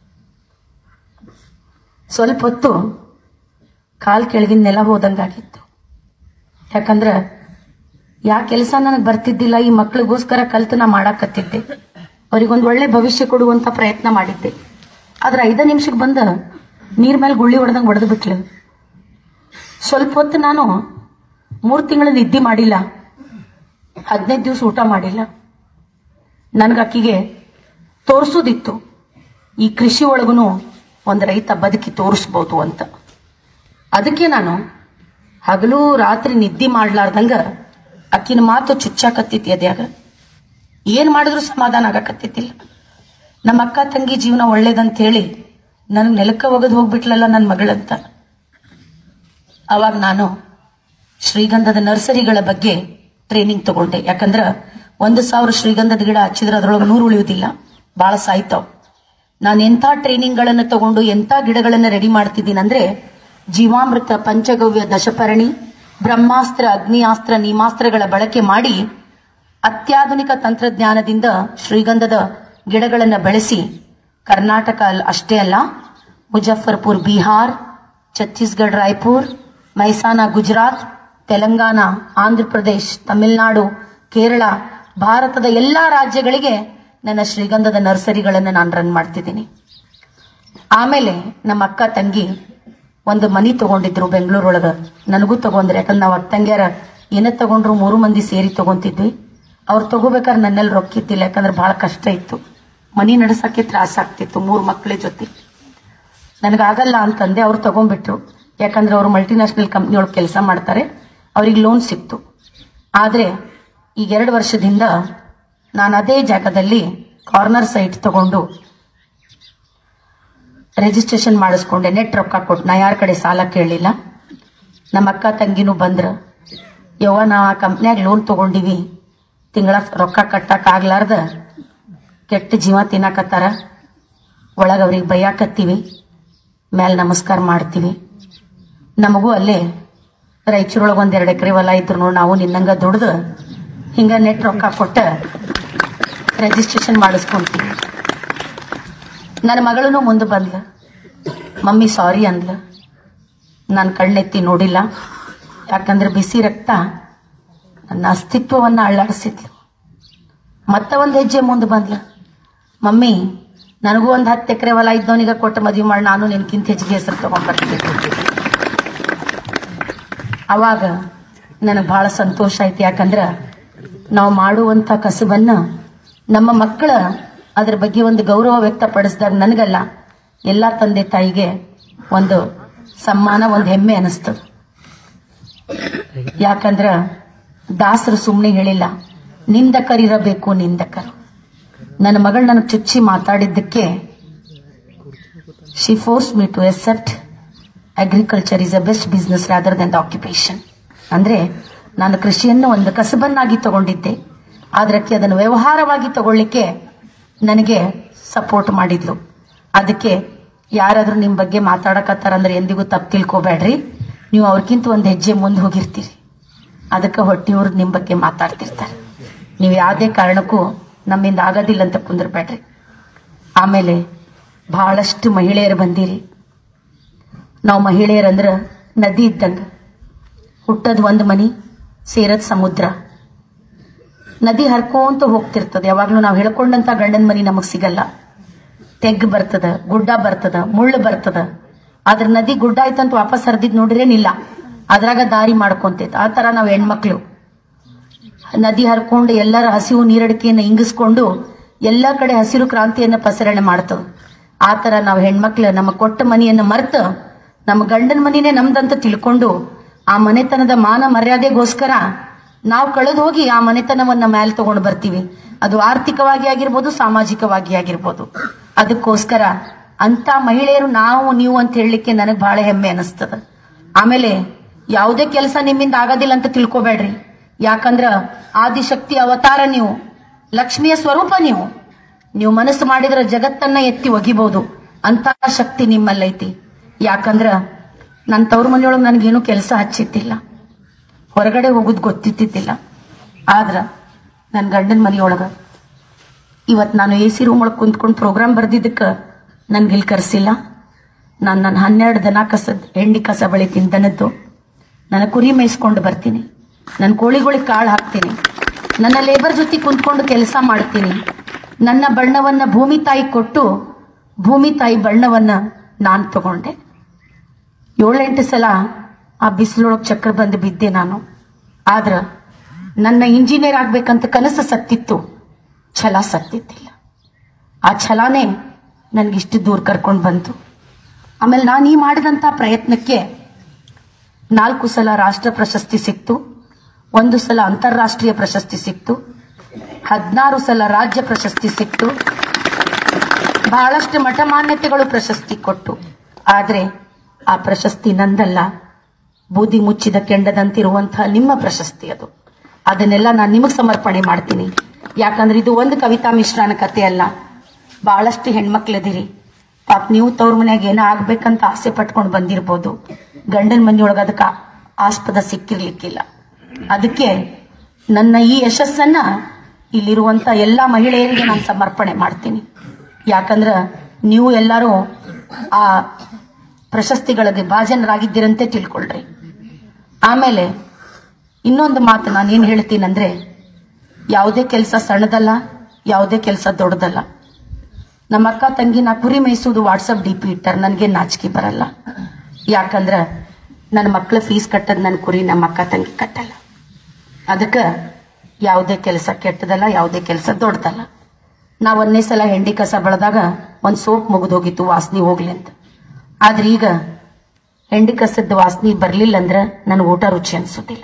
ಸ್ವಲ್ಪ ಹೊತ್ತು ಕಾಲ್ ಕೆಳಗಿನ ನೆಲ ಹೋದಂಗಾಗಿತ್ತು ಯಾಕಂದ್ರ ಯಾ ಕೆಲಸ ನನಗೆ ಬರ್ತಿದ್ದಿಲ್ಲ ಈ ಮಕ್ಳಿಗೋಸ್ಕರ ಕಲ್ತು ನಾ ಮಾಡಾಕತ್ತಿದ್ದೆ ಅವ್ರಿಗೊಂದು ಒಳ್ಳೆ ಭವಿಷ್ಯ ಕೊಡುವಂತ ಪ್ರಯತ್ನ ಮಾಡಿದ್ದೆ ಆದ್ರೆ ಐದ ನಿಮಿಷಕ್ಕೆ ಬಂದ ನೀರ್ ಮೇಲೆ ಗುಳ್ಳಿ ಹೊಡೆದಂಗೆ ಹೊಡೆದು ಬಿಟ್ಲು ಸ್ವಲ್ಪ ಹೊತ್ತು ನಾನು ಮೂರು ತಿಂಗಳು ನಿದ್ದೆ ಮಾಡಿಲ್ಲ ಹದಿನೈದು ದಿವಸ ಊಟ ಮಾಡಿಲ್ಲ ನನಗೆ ಆಕಿಗೆ ತೋರಿಸೋದಿತ್ತು ಈ ಕೃಷಿ ಒಳಗೂ ಒಂದು ರೈತ ಬದುಕಿ ತೋರಿಸ್ಬೋದು ಅಂತ ಅದಕ್ಕೆ ನಾನು ಹಗಲು ರಾತ್ರಿ ನಿದ್ದೆ ಮಾಡ್ಲಾರ್ದಂಗ ಅಕ್ಕಿನ ಮಾತು ಚುಚ್ಚಾಕತ್ತಿತ್ತು ಎದ್ಯಾಗ ಏನ್ ಮಾಡಿದ್ರು ಸಮಾಧಾನ ಆಗಕತ್ತಿದ್ದಿಲ್ಲ ನಮ್ಮ ಅಕ್ಕ ತಂಗಿ ಜೀವನ ಒಳ್ಳೇದಂತ ಹೇಳಿ ನನಗೆ ನೆಲಕ್ಕ ಒಗದು ಹೋಗ್ಬಿಟ್ಲಲ್ಲ ನನ್ನ ಮಗಳಂತ ಅವಾಗ ನಾನು ಶ್ರೀಗಂಧದ ನರ್ಸರಿಗಳ ಬಗ್ಗೆ ಟ್ರೈನಿಂಗ್ ತಗೊಂಡೆ ಯಾಕಂದ್ರ ಒಂದು ಸಾವಿರ ಶ್ರೀಗಂಧದ ಗಿಡ ಹಚ್ಚಿದ್ರೆ ಅದ್ರೊಳಗೆ ನೂರು ಉಳಿಯುವುದಿಲ್ಲ ಬಹಳ ಸಾಯ್ತಾವ್ ನಾನು ಎಂಥ ಟ್ರೈನಿಂಗ್ಗಳನ್ನು ತಗೊಂಡು ಎಂಥ ಗಿಡಗಳನ್ನು ರೆಡಿ ಮಾಡ್ತಿದ್ದೀನಿ ಅಂದ್ರೆ ಜೀವಾಮೃತ ಪಂಚಗವ್ಯ ದಶಪರಣಿ ಬ್ರಹ್ಮಾಸ್ತ್ರ ಅಗ್ನಿಯಾಸ್ತ್ರ ನೀಮಾಸ್ತ್ರಗಳ ಬಳಕೆ ಮಾಡಿ ಅತ್ಯಾಧುನಿಕ ತಂತ್ರಜ್ಞಾನದಿಂದ ಶ್ರೀಗಂಧದ ಗಿಡಗಳನ್ನು ಬೆಳೆಸಿ ಕರ್ನಾಟಕ ಅಲ್- ಅಷ್ಟೇ ಅಲ್ಲ ಮುಜಫರ್ಪುರ್ ಬಿಹಾರ್ ಛತ್ತೀಸ್ಗಢ ರಾಯ್ಪುರ್ ಮೈಸಾನ ಗುಜರಾತ್ ತೆಲಂಗಾಣ ಆಂಧ್ರ ಪ್ರದೇಶ್ ತಮಿಳುನಾಡು ಕೇರಳ ಭಾರತದ ಎಲ್ಲಾ ರಾಜ್ಯಗಳಿಗೆ ನನ್ನ ಶ್ರೀಗಂಧದ ನರ್ಸರಿಗಳನ್ನು ನಾನು ರನ್ ಮಾಡ್ತಿದ್ದೀನಿ ಆಮೇಲೆ ನಮ್ಮ ಅಕ್ಕ ತಂಗಿ ಒಂದು ಮನಿ ತಗೊಂಡಿದ್ರು ಬೆಂಗಳೂರೊಳಗ ನನಗೂ ತಗೊಂಡ್ರೆ ಯಾಕಂದ್ರೆ ನಾವು ಅಕ್ಕ ತಂಗಿಯರ ಏನೇ ತಗೊಂಡ್ರು ಮೂರು ಮಂದಿ ಸೇರಿ ತಗೊಂತಿದ್ವಿ ಅವ್ರು ತಗೋಬೇಕಾದ್ರೆ ನನ್ನಲ್ಲಿ ರೊಕ್ಕಿದ್ದಿಲ್ಲ ಯಾಕಂದ್ರೆ ಬಹಳ ಕಷ್ಟ ಇತ್ತು ಮನಿ ನಡೆಸಕ್ಕೆ ತ್ರಾಸ ಆಗ್ತಿತ್ತು ಮೂರು ಮಕ್ಕಳ ಜೊತೆ ನನಗಾಗಲ್ಲ ಅಂತಂದೆ ಅವ್ರು ತಗೊಂಡ್ಬಿಟ್ರು ಯಾಕಂದ್ರೆ ಅವರು ಮಲ್ಟಿನ್ಯಾಷನಲ್ ಕಂಪ್ನಿ ಒಳಗೆ ಕೆಲಸ ಮಾಡ್ತಾರೆ ಅವ್ರಿಗೆ ಲೋನ್ ಸಿಕ್ತು ಆದ್ರೆ ಈಗ ಎರಡು ವರ್ಷದಿಂದ ನಾನು ಅದೇ ಜಾಗದಲ್ಲಿ ಕಾರ್ನರ್ ಸೈಟ್ ತಗೊಂಡು ರಿಜಿಸ್ಟ್ರೇಷನ್ ಮಾಡಿಸ್ಕೊಂಡೆ ನೆಟ್ ರೊಕ್ಕ ಕೊಟ್ಟು ನಾ ಯಾರ ಕಡೆ ಸಾಲ ಕೇಳಲಿಲ್ಲ ನಮ್ಮ ಅಕ್ಕ ತಂಗಿನೂ ಬಂದ್ರ ಯವ್ವ ನಾ ಕಂಪ್ನ್ಯಾಗ ಲೋನ್ ತಗೊಂಡಿವಿ ತಿಂಗಳ ರೊಕ್ಕ ಕಟ್ಟಕ್ ಆಗ್ಲಾರ್ದ ಕೆಟ್ಟ ಜೀವ ತಿನ್ನಕತ್ತಾರ ಒಳಗ ಅವ್ರಿಗೆ ಬೈಯಾಕತ್ತೀವಿ ಮೇಲೆ ನಮಸ್ಕಾರ ಮಾಡ್ತೀವಿ ನಮಗೂ ಅಲ್ಲೇ ರಾಯಚೂರೊಳಗೆ ಒಂದ್ ಎರಡು ಎಕರೆ ಹೊಲ ಇದ್ರು ನೋಡಿ ನಾವು ನಿನ್ನಂಗ ದುಡ್ದು ಹಿಂಗ ನೆಟ್ ರೊಕ್ಕ ಕೊಟ್ಟ ರಿಜಿಸ್ಟ್ರೇಷನ್ ಮಾಡಿಸ್ಕೊಂತೀನಿ ನನ್ನ ಮಗಳೂ ಮುಂದೆ ಬಂದ್ಲ ಮಮ್ಮಿ ಸಾರಿ ಅಂದ್ಲ ನಾನು ಕಣ್ಣೆತ್ತಿ ನೋಡಿಲ್ಲ ಯಾಕಂದ್ರೆ ಬಿಸಿ ರಕ್ತ ನನ್ನ ಅಸ್ತಿತ್ವವನ್ನು ಅಳ್ಳಾಡಿಸಿದ್ಲು ಮತ್ತೆ ಒಂದು ಹೆಜ್ಜೆ ಮುಂದೆ ಬಂದ್ಲ ಮಮ್ಮಿ ನನಗೂ ಒಂದು ಹತ್ತು ಎಕರೆ ಹೊಲ ಇದ್ದವನಿಗೆ ಕೊಟ್ಟು ಮದುವೆ ಮಾಡಿ ನಾನು ನಿನ್ಕಿಂತ ಹೆಚ್ಚಿಗೆ ಹೆಸರು ತಗೊಂಡ್ಬರ್ತೀನಿ ಅವಾಗ ನನಗೆ ಬಹಳ ಸಂತೋಷ ಆಯ್ತು ಯಾಕಂದ್ರೆ ನಾವು ಮಾಡುವಂಥ ಕಸಬನ್ನ ನಮ್ಮ ಮಕ್ಕಳ ಅದ್ರ ಬಗ್ಗೆ ಒಂದು ಗೌರವ ವ್ಯಕ್ತಪಡಿಸಿದಾಗ ನನಗಲ್ಲ ಎಲ್ಲ ತಂದೆ ತಾಯಿಗೆ ಒಂದು ಸಮ್ಮಾನ ಒಂದು ಹೆಮ್ಮೆ ಅನಿಸ್ತದೆ ಯಾಕಂದ್ರ ದಾಸರು ಸುಮ್ಮನೆ ಹೇಳಿಲ್ಲ ನಿಂದಕರಿರಬೇಕು ನಿಂದಕರು ನನ್ನ ಮಗಳು ನನಗೆ ಚುಚ್ಚಿ ಮಾತಾಡಿದ್ದಕ್ಕೆ she force me to accept agriculture is a best business rather than the occupation ಅಂದ್ರೆ ನಾನು ಕೃಷಿಯನ್ನು ಒಂದು ಕಸಬನ್ನಾಗಿ ತಗೊಂಡಿದ್ದೆ ಅದಕ್ಕೆ ಅದನ್ನು ವ್ಯವಹಾರವಾಗಿ ತಗೊಳ್ಳಿಕ್ಕೆ ನನಗೆ ಸಪೋರ್ಟ್ ಮಾಡಿದ್ಲು ಅದಕ್ಕೆ ಯಾರಾದ್ರೂ ನಿಮ್ಮ ಬಗ್ಗೆ ಮಾತಾಡಕತ್ತಾರಂದ್ರೆ ಎಂದಿಗೂ ತಪ್ಪು ತಿಳ್ಕೊಬೇಡ್ರಿ ನೀವು ಅವ್ರಿಗಿಂತ ಒಂದು ಹೆಜ್ಜೆ ಮುಂದೆ ಹೋಗಿರ್ತೀರಿ ಅದಕ್ಕೆ ಹೊಟ್ಟಿಯವ್ರು ನಿಮ್ಮ ಬಗ್ಗೆ ಮಾತಾಡ್ತಿರ್ತಾರೆ ನೀವು ಯಾವುದೇ ಕಾರಣಕ್ಕೂ ನಮ್ಮಿಂದ ಆಗೋದಿಲ್ಲ ಅಂತ ಕುಂದ್ರಬೇಡ್ರಿ ಆಮೇಲೆ ಬಹಳಷ್ಟು ಮಹಿಳೆಯರು ಬಂದಿರಿ ನಾವು ಮಹಿಳೆಯರಂದ್ರ ನದಿ ಇದ್ದಂಗ ಹುಟ್ಟದ್ ಒಂದು ಮನಿ ಸೇರದ್ ಸಮುದ್ರ ನದಿ ಹರ್ಕೋಂತ ಹೋಗ್ತಿರ್ತದೆ ಯಾವಾಗ್ಲೂ ನಾವು ಹೇಳ್ಕೊಂಡಂತ ಗಂಡನ ಮನಿ ನಮಗ್ ಸಿಗಲ್ಲ ತೆಗ್ ಬರ್ತದ ಗುಡ್ಡ ಬರ್ತದ ಮುಳ್ಳು ಬರ್ತದ ಆದ್ರ ನದಿ ಗುಡ್ಡ ಆಯ್ತಂತ ವಾಪಸ್ ಹರಿದಿದ್ ನೋಡಿರೇನಿಲ್ಲ ಅದ್ರಾಗ ದಾರಿ ಮಾಡ್ಕೊಂತೈತೆ ಆ ತರ ನಾವು ಹೆಣ್ಮಕ್ಳು ನದಿ ಹರ್ಕೊಂಡು ಎಲ್ಲರ ಹಸಿವು ನೀರಡಿಕೆಯನ್ನು ಇಂಗಿಸ್ಕೊಂಡು ಎಲ್ಲ ಕಡೆ ಹಸಿರು ಕ್ರಾಂತಿಯನ್ನ ಪಸರಣೆ ಮಾಡ್ತವೆ ಆ ತರ ನಾವು ಹೆಣ್ಮಕ್ಳು ನಮ್ಮ ಕೊಟ್ಟ ಮನೆಯನ್ನ ಮರ್ತ ನಮ್ಮ ಗಂಡನ ಮನಿನೇ ನಮ್ದಂತ ತಿಳ್ಕೊಂಡು ಆ ಮನೆತನದ ಮಾನ ಮರ್ಯಾದೆಗೋಸ್ಕರ ನಾವು ಕಳೆದು ಹೋಗಿ ಆ ಮನೆತನವನ್ನ ಮೇಲೆ ತಗೊಂಡು ಬರ್ತೀವಿ ಅದು ಆರ್ಥಿಕವಾಗಿ ಆಗಿರ್ಬೋದು ಸಾಮಾಜಿಕವಾಗಿ ಆಗಿರ್ಬೋದು ಅದಕ್ಕೋಸ್ಕರ ಅಂತ ಮಹಿಳೆಯರು ನಾವು ನೀವು ಅಂತ ಹೇಳಲಿಕ್ಕೆ ನನಗೆ ಬಹಳ ಹೆಮ್ಮೆ ಅನಿಸ್ತದ ಆಮೇಲೆ ಯಾವುದೇ ಕೆಲಸ ನಿಮ್ಮಿಂದ ಆಗೋದಿಲ್ಲ ಅಂತ ತಿಳ್ಕೊಬೇಡ್ರಿ ಯಾಕಂದ್ರ ಆದಿಶಕ್ತಿ ಅವತಾರ ನೀವು ಲಕ್ಷ್ಮಿಯ ಸ್ವರೂಪ ನೀವು ನೀವು ಮನಸ್ಸು ಮಾಡಿದ್ರೆ ಜಗತ್ತನ್ನ ಎತ್ತಿ ಒಗಿಬಹುದು ಅಂತ ಶಕ್ತಿ ನಿಮ್ಮಲ್ಲೈತಿ ಯಾಕಂದ್ರ ನನ್ನ ತವ್ರ ಮನೆಯೊಳಗೆ ನನಗೇನು ಕೆಲಸ ಹಚ್ಚಿದ್ದಿಲ್ಲ ಹೊರಗಡೆ ಹೋಗುದು ಗೊತ್ತಿದ್ದಿದ್ದಿಲ್ಲ ಆದ್ರ ನನ್ನ ಗಂಡನ ಮನೆಯೊಳಗ ಇವತ್ ನಾನು ಎ ಸಿ ರೂಮ್ ಒಳಗೆ ಕುಂತ್ಕೊಂಡು ಪ್ರೋಗ್ರಾಮ್ ಬರ್ದಿದ್ದಕ್ಕೆ ನನ್ಗೆ ಇಲ್ಲಿ ಕರೆಸಿಲ್ಲ ನಾನು ನನ್ನ ಹನ್ನೆರಡು ದನ ಕಸದ ಹೆಂಡಿ ಕಸ ಬೆಳಿತೀನಿ ದನದ್ದು ನನ್ನ ಕುರಿ ಮೇಯಿಸ್ಕೊಂಡು ಬರ್ತೀನಿ ನನ್ನ ಕೋಳಿಗಳಿಗೆ ಕಾಳು ಹಾಕ್ತೀನಿ ನನ್ನ ಲೇಬರ್ ಜೊತೆ ಕುಂತ್ಕೊಂಡು ಕೆಲಸ ಮಾಡ್ತೀನಿ ನನ್ನ ಬಣ್ಣವನ್ನ ಭೂಮಿ ತಾಯಿ ಕೊಟ್ಟು ಭೂಮಿ ತಾಯಿ ಬಣ್ಣವನ್ನ ನಾನು ತಗೊಂಡೆ ಏಳೆಂಟು ಸಲ ಆ ಬಿಸಿಲೊಳಗೆ ಚಕ್ರ ಬಂದು ಬಿದ್ದೆ ನಾನು ಆದ್ರ ನನ್ನ ಇಂಜಿನಿಯರ್ ಆಗ್ಬೇಕಂತ ಕನಸು ಸತ್ತಿತ್ತು ಛಲ ಸತ್ತಿದ್ದಿಲ್ಲ ಆ ಛಲನೇ ನನಗಿಷ್ಟು ದೂರ ಕರ್ಕೊಂಡು ಬಂತು ಆಮೇಲೆ ನಾನು ಈ ಮಾಡಿದಂಥ ಪ್ರಯತ್ನಕ್ಕೆ ನಾಲ್ಕು ಸಲ ರಾಷ್ಟ್ರ ಪ್ರಶಸ್ತಿ ಸಿಕ್ತು ಒಂದು ಸಲ ಅಂತಾರಾಷ್ಟ್ರೀಯ ಪ್ರಶಸ್ತಿ ಸಿಕ್ತು ಹದಿನಾರು ಸಲ ರಾಜ್ಯ ಪ್ರಶಸ್ತಿ ಸಿಕ್ತು ಬಹಳಷ್ಟು ಮಠಮಾನ್ಯತೆಗಳು ಪ್ರಶಸ್ತಿ ಕೊಟ್ಟು ಆದ್ರೆ ಆ ಪ್ರಶಸ್ತಿ ನಂದಲ್ಲ ಬೂದಿ ಮುಚ್ಚಿದ ಕೆಂಡದಂತಿರುವಂತಹ ನಿಮ್ಮ ಪ್ರಶಸ್ತಿ ಅದು ಅದನ್ನೆಲ್ಲ ನಾನು ನಿಮಗೆ ಸಮರ್ಪಣೆ ಮಾಡ್ತೀನಿ ಯಾಕಂದ್ರೆ ಇದು ಒಂದು ಕವಿತಾ ಮಿಶ್ರನ ಕತೆ ಅಲ್ಲ ಬಹಳಷ್ಟು ಹೆಣ್ಮಕ್ಳದಿರಿ ಪಾಪ ನೀವು ತವ್ರ ಮನ್ಯಾಗ ಏನೋ ಆಗ್ಬೇಕಂತ ಆಸೆ ಪಟ್ಕೊಂಡು ಬಂದಿರ್ಬೋದು ಗಂಡನ ಮನೆಯೊಳಗೆ ಅದಕ್ಕೆ ಆಸ್ಪದ ಸಿಕ್ಕಿರ್ಲಿಕ್ಕಿಲ್ಲ ಅದಕ್ಕೆ ನನ್ನ ಈ ಯಶಸ್ಸನ್ನ ಇಲ್ಲಿರುವಂತ ಎಲ್ಲ ಮಹಿಳೆಯರಿಗೆ ನಾನು ಸಮರ್ಪಣೆ ಮಾಡ್ತೀನಿ ಯಾಕಂದ್ರ ನೀವು ಎಲ್ಲರೂ ಆ ಪ್ರಶಸ್ತಿಗಳಿಗೆ ಭಾಜನರಾಗಿದ್ದೀರಂತೆ ತಿಳ್ಕೊಳ್ರಿ ಆಮೇಲೆ ಇನ್ನೊಂದು ಮಾತು ನಾನು ಏನು ಹೇಳ್ತೀನಂದ್ರೆ ಯಾವುದೇ ಕೆಲಸ ಸಣ್ಣದಲ್ಲ ಯಾವುದೇ ಕೆಲಸ ದೊಡ್ಡದಲ್ಲ ನಮ್ಮ ಅಕ್ಕ ತಂಗಿ ನಾ ಕುರಿ ಮೇಯಿಸೋದು ವಾಟ್ಸಪ್ ಡಿ ಪಿ ಇಟ್ಟಾರ ನನಗೆ ನಾಚಿಕೆ ಬರಲ್ಲ ಯಾಕಂದ್ರ ನನ್ನ ಮಕ್ಳ ಫೀಸ್ ಕಟ್ಟದ್ ನನ್ನ ಕುರಿ ನಮ್ಮ ಅಕ್ಕ ತಂಗಿ ಕಟ್ಟಲ್ಲ ಅದಕ್ಕೆ ಯಾವುದೇ ಕೆಲಸ ಕೆಟ್ಟದಲ್ಲ ಯಾವುದೇ ಕೆಲಸ ದೊಡ್ಡದಲ್ಲ ನಾ ಒಂದನೇ ಸಲ ಹೆಂಡಿ ಕಸ ಬೆಳೆದಾಗ ಒಂದು ಸೋಪ್ ಮುಗಿದು ಹೋಗಿತ್ತು ವಾಸನೆ ಹೋಗ್ಲಿ ಅಂತ ಆದ್ರೆ ಈಗ ಹೆಂಡಿ ಕಸದ ವಾಸನೆ ಬರ್ಲಿಲ್ಲ ಅಂದ್ರೆ ನನಗೆ ಊಟ ರುಚಿ ಅನ್ಸೋದಿಲ್ಲ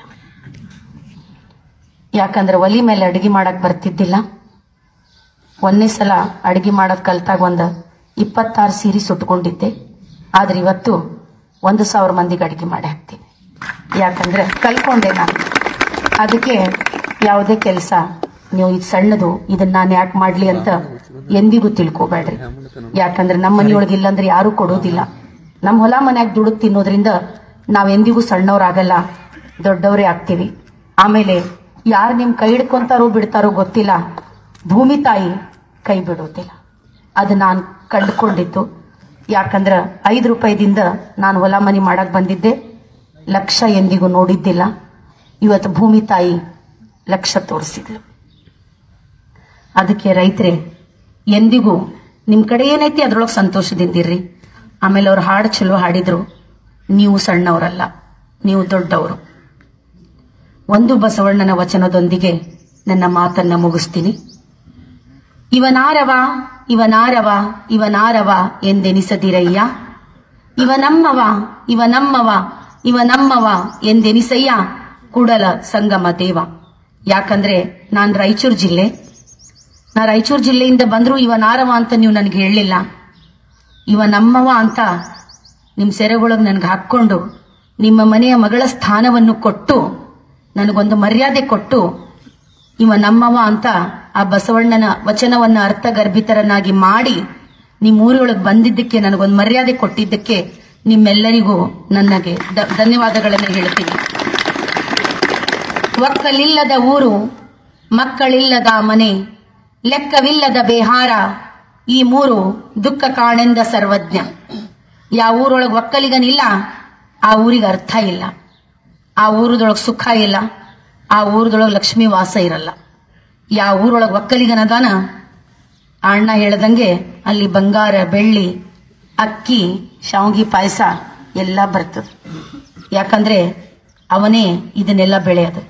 ಯಾಕಂದ್ರೆ ಒಲಿ ಮೇಲೆ ಅಡಿಗೆ ಮಾಡಕ್ ಬರ್ತಿದ್ದಿಲ್ಲ ಒಂದನೇ ಸಲ ಅಡಿಗೆ ಮಾಡಕ್ ಕಲ್ತಾಗ ಒಂದು ಇಪ್ಪತ್ತಾರು ಸೀರೆ ಸುಟ್ಕೊಂಡಿದ್ದೆ ಆದ್ರೆ ಇವತ್ತು ಒಂದು ಸಾವಿರ ಮಂದಿಗೆ ಅಡಿಗೆ ಮಾಡಿ ಹಾಕ್ತೀನಿ ಯಾಕಂದ್ರೆ ಕಲ್ಕೊಂಡೆ ನಾನು ಅದಕ್ಕೆ ಯಾವುದೇ ಕೆಲಸ ನೀವು ಇದು ಸಣ್ಣದು ಇದನ್ನ ನಾನು ಯಾಕೆ ಮಾಡ್ಲಿ ಅಂತ ಎಂದಿಗೂ ತಿಳ್ಕೊಬೇಡ್ರಿ ಯಾಕಂದ್ರೆ ನಮ್ಮ ಮನೆಯೊಳಗೆ ಇಲ್ಲಂದ್ರೆ ಯಾರು ಕೊಡೋದಿಲ್ಲ ನಮ್ಮ ಹೊಲ ಮನ್ಯಾಗ ದುಡುಕ್ ತಿನ್ನೋದ್ರಿಂದ ನಾವ್ ಎಂದಿಗೂ ಸಣ್ಣವ್ರಾಗಲ್ಲ ದೊಡ್ಡವರೇ ಆಗ್ತೀವಿ ಆಮೇಲೆ ಯಾರು ನಿಮ್ ಕೈ ಹಿಡ್ಕೊಂತಾರೋ ಬಿಡ್ತಾರೋ ಗೊತ್ತಿಲ್ಲ ಭೂಮಿ ತಾಯಿ ಕೈ ಬಿಡುವುದಿಲ್ಲ ಅದು ನಾನು ಕಂಡುಕೊಂಡಿದ್ದು ಯಾಕಂದ್ರೆ ಐದು ರೂಪಾಯಿದಿಂದ ನಾನು ಹೊಲ ಮನಿ ಮಾಡಕ್ ಬಂದಿದ್ದೆ ಲಕ್ಷ ಎಂದಿಗೂ ನೋಡಿದ್ದಿಲ್ಲ ಇವತ್ತು ಭೂಮಿ ತಾಯಿ ಲಕ್ಷ ತೋರಿಸಿದ್ಲು ಅದಕ್ಕೆ ರೈತರೇ ಎಂದಿಗೂ ನಿಮ್ ಕಡೆ ಏನೈತಿ ಅದ್ರೊಳಗೆ ಸಂತೋಷದಿಂದಿರ್ರಿ ಆಮೇಲೆ ಅವ್ರು ಹಾಡು ಚಲೋ ಹಾಡಿದ್ರು ನೀವು ಸಣ್ಣವರಲ್ಲ ನೀವು ದೊಡ್ಡವರು ಒಂದು ಬಸವಣ್ಣನ ವಚನದೊಂದಿಗೆ ನನ್ನ ಮಾತನ್ನ ಮುಗಿಸ್ತೀನಿ ಇವನಾರವ ಇವನಾರವ ಇವನಾರವ ಎಂದೆನಿಸದಿರಯ್ಯ ಇವ ನಮ್ಮವ ಇವ ನಮ್ಮವ ಇವ ನಮ್ಮವ ಎಂದೆನಿಸಯ್ಯ ಕೂಡಲ ಸಂಗಮ ದೇವ ಯಾಕಂದ್ರೆ ನಾನ್ ರಾಯಚೂರು ಜಿಲ್ಲೆ ನಾ ರಾಯಚೂರು ಜಿಲ್ಲೆಯಿಂದ ಬಂದ್ರು ಇವ ನಾರವ ಅಂತ ನೀವು ನನಗೆ ಹೇಳಲಿಲ್ಲ ಇವ ನಮ್ಮವ ಅಂತ ನಿಮ್ಮ ಸೆರೆಗೊಳಗೆ ನನಗೆ ಹಾಕ್ಕೊಂಡು ನಿಮ್ಮ ಮನೆಯ ಮಗಳ ಸ್ಥಾನವನ್ನು ಕೊಟ್ಟು ನನಗೊಂದು ಮರ್ಯಾದೆ ಕೊಟ್ಟು ಇವ ನಮ್ಮವ ಅಂತ ಆ ಬಸವಣ್ಣನ ವಚನವನ್ನ ಅರ್ಥಗರ್ಭಿತರನ್ನಾಗಿ ಮಾಡಿ ನಿಮ್ಮ ಊರೊಳಗೆ ಬಂದಿದ್ದಕ್ಕೆ ನನಗೊಂದು ಮರ್ಯಾದೆ ಕೊಟ್ಟಿದ್ದಕ್ಕೆ ನಿಮ್ಮೆಲ್ಲರಿಗೂ ನನಗೆ ದ- ಧನ್ಯವಾದಗಳನ್ನು ಹೇಳ್ತೀನಿ ಒಕ್ಕಲಿಲ್ಲದ ಊರು ಮಕ್ಕಳಿಲ್ಲದ ಮನೆ ಲೆಕ್ಕವಿಲ್ಲದ ಬೇಹಾರ ಈ ಮೂರು ದುಃಖ ಕಾಣೆಂದ ಸರ್ವಜ್ಞ ಯಾವ ಊರೊಳಗೆ ಒಕ್ಕಲಿಗನಿಲ್ಲ ಆ ಊರಿಗೆ ಅರ್ಥ ಇಲ್ಲ ಆ ಊರದೊಳಗೆ ಸುಖ ಇಲ್ಲ ಆ ಊರದೊಳಗೆ ಲಕ್ಷ್ಮೀ ವಾಸ ಇರಲ್ಲ ಯಾವ ಊರೊಳಗೆ ಒಕ್ಕಲಿಗನದಾನ ಆ ಅಣ್ಣ ಹೇಳ್ದಂಗೆ ಅಲ್ಲಿ ಬಂಗಾರ ಬೆಳ್ಳಿ ಅಕ್ಕಿ ಶಾವ್ಗಿ ಪಾಯಸ ಎಲ್ಲ ಬರ್ತದೆ ಯಾಕಂದ್ರೆ ಅವನೇ ಇದನ್ನೆಲ್ಲ ಬೆಳೆಯೋದು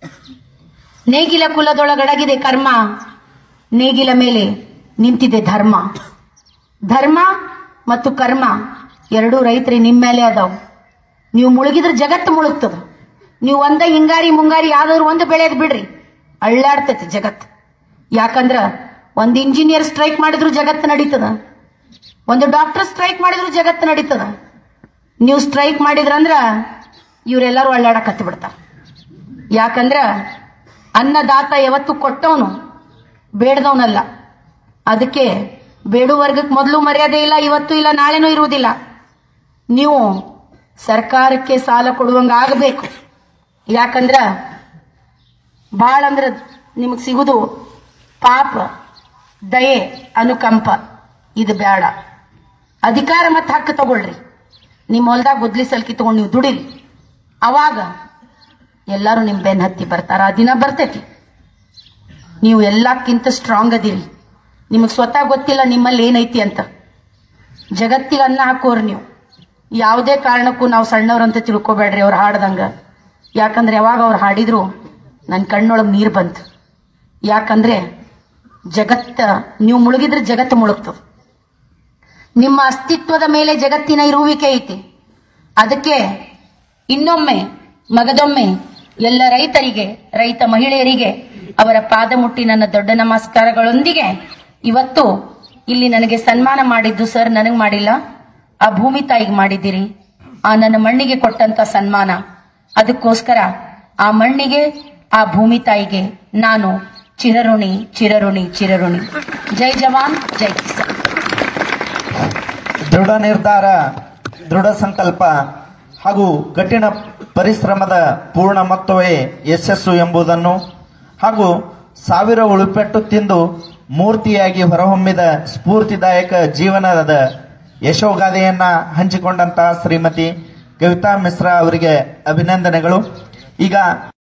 ನೇಗಿಲ ಕುಲದೊಳಗಡಗಿದೆ ಕರ್ಮ ನೇಗಿಲ ಮೇಲೆ ನಿಂತಿದೆ ಧರ್ಮ ಧರ್ಮ ಮತ್ತು ಕರ್ಮ ಎರಡೂ ರೈತರಿ ನಿಮ್ಮ ಮೇಲೆ ಅದಾವ ನೀವು ಮುಳುಗಿದ್ರೆ ಜಗತ್ತು ಮುಳುಗ್ತದ ನೀವು ಒಂದ ಹಿಂಗಾರಿ ಮುಂಗಾರಿ ಯಾವ್ದಾದ್ರು ಒಂದು ಬೆಳೆಯೋದು ಬಿಡ್ರಿ ಅಳ್ಳಾಡ್ತೈತಿ ಜಗತ್ತು ಯಾಕಂದ್ರ ಒಂದು ಇಂಜಿನಿಯರ್ ಸ್ಟ್ರೈಕ್ ಮಾಡಿದ್ರು ಜಗತ್ತು ನಡೀತದ ಒಂದು ಡಾಕ್ಟರ್ ಸ್ಟ್ರೈಕ್ ಮಾಡಿದ್ರು ಜಗತ್ತು ನಡೀತದ ನೀವು ಸ್ಟ್ರೈಕ್ ಮಾಡಿದ್ರಂದ್ರ ಇವರೆಲ್ಲರೂ ಅಳ್ಳಾಡಕ್ ಹತ್ತು ಬಿಡ್ತಾರ ಯಾಕಂದ್ರ ಅನ್ನದಾತ ಯಾವತ್ತು ಕೊಟ್ಟವನು ಬೇಡದವನಲ್ಲ ಅದಕ್ಕೆ ಬೇಡು ವರ್ಗಕ್ಕೆ ಮೊದಲು ಮರ್ಯಾದೆ ಇಲ್ಲ ಇವತ್ತು ಇಲ್ಲ ನಾಳೆನೂ ಇರುವುದಿಲ್ಲ ನೀವು ಸರ್ಕಾರಕ್ಕೆ ಸಾಲ ಕೊಡುವಂಗ ಆಗಬೇಕು ಯಾಕಂದ್ರ ಭಾಳ ಅಂದ್ರ ನಿಮಗೆ ಸಿಗುದು ಪಾಪ ದಯೆ ಅನುಕಂಪ ಇದು ಬೇಡ ಅಧಿಕಾರ ಮತ್ತು ಹಕ್ಕು ತಗೊಳ್ರಿ ನಿಮ್ಮ ಹೊಲ್ದಾಗ ಗುದ್ಲಿ ಸಲ್ಕಿ ತಗೊಂಡು ನೀವು ದುಡಿರಿ ಅವಾಗ ಎಲ್ಲರೂ ನಿಮ್ಮ ಬೆನ್ ಹತ್ತಿ ಬರ್ತಾರ ಆ ದಿನ ಬರ್ತೈತಿ ನೀವು ಎಲ್ಲಕ್ಕಿಂತ ಸ್ಟ್ರಾಂಗ್ ಅದಿರಿ ನಿಮಗೆ ಸ್ವತಃ ಗೊತ್ತಿಲ್ಲ ನಿಮ್ಮಲ್ಲಿ ಏನೈತಿ ಅಂತ ಜಗತ್ತಿಗೆ ಅನ್ನ ಹಾಕೋರು ನೀವು ಯಾವುದೇ ಕಾರಣಕ್ಕೂ ನಾವು ಸಣ್ಣವ್ರಂತ ತಿಳ್ಕೊಬೇಡ್ರಿ ಅವ್ರು ಹಾಡ್ದಂಗ ಯಾಕಂದ್ರೆ ಯಾವಾಗ ಅವ್ರು ಹಾಡಿದ್ರು ನನ್ನ ಕಣ್ಣೊಳಗೆ ನೀರು ಬಂತು ಯಾಕಂದ್ರೆ ಜಗತ್ತ ನೀವು ಮುಳುಗಿದ್ರೆ ಜಗತ್ತು ಮುಳುಗ್ತದೆ ನಿಮ್ಮ ಅಸ್ತಿತ್ವದ ಮೇಲೆ ಜಗತ್ತಿನ ಇರುವಿಕೆ ಐತಿ ಅದಕ್ಕೆ ಇನ್ನೊಮ್ಮೆ ಮಗದೊಮ್ಮೆ ಎಲ್ಲ ರೈತರಿಗೆ ರೈತ ಮಹಿಳೆಯರಿಗೆ ಅವರ ಪಾದ ಮುಟ್ಟಿ ನನ್ನ ದೊಡ್ಡ ನಮಸ್ಕಾರಗಳೊಂದಿಗೆ ಇವತ್ತು ಇಲ್ಲಿ ನನಗೆ ಸನ್ಮಾನ ಮಾಡಿದ್ದು ಸರ್ ನನಗೆ ಮಾಡಿಲ್ಲ ಆ ಭೂಮಿ ತಾಯಿಗೆ ಮಾಡಿದ್ದೀರಿ ಆ ನನ್ನ ಮಣ್ಣಿಗೆ ಕೊಟ್ಟಂತ ಸನ್ಮಾನ ಅದಕ್ಕೋಸ್ಕರ ಆ ಮಣ್ಣಿಗೆ ಆ ಭೂಮಿ ತಾಯಿಗೆ ನಾನು ಚಿರಋಣಿ ಚಿರಋಣಿ ಚಿರಋಣಿ ಜೈ ಜವಾನ್ ಜೈ ಕಿಸಾನ್ ದೃಢ ನಿರ್ಧಾರ ದೃಢ ಸಂಕಲ್ಪ ಹಾಗೂ ಕಠಿಣ ಪರಿಶ್ರಮದ ಪೂರ್ಣ ಮೊತ್ತವೇ ಯಶಸ್ಸು ಎಂಬುದನ್ನು ಹಾಗೂ ಸಾವಿರ ಉಳುಪೆಟ್ಟು ತಿಂದು ಮೂರ್ತಿಯಾಗಿ ಹೊರಹೊಮ್ಮಿದ ಸ್ಫೂರ್ತಿದಾಯಕ ಜೀವನದ ಯಶೋಗಾಥೆಯನ್ನ ಹಂಚಿಕೊಂಡಂತಹ ಶ್ರೀಮತಿ ಕವಿತಾ ಮಿಶ್ರಾ ಅವರಿಗೆ ಅಭಿನಂದನೆಗಳು ಈಗ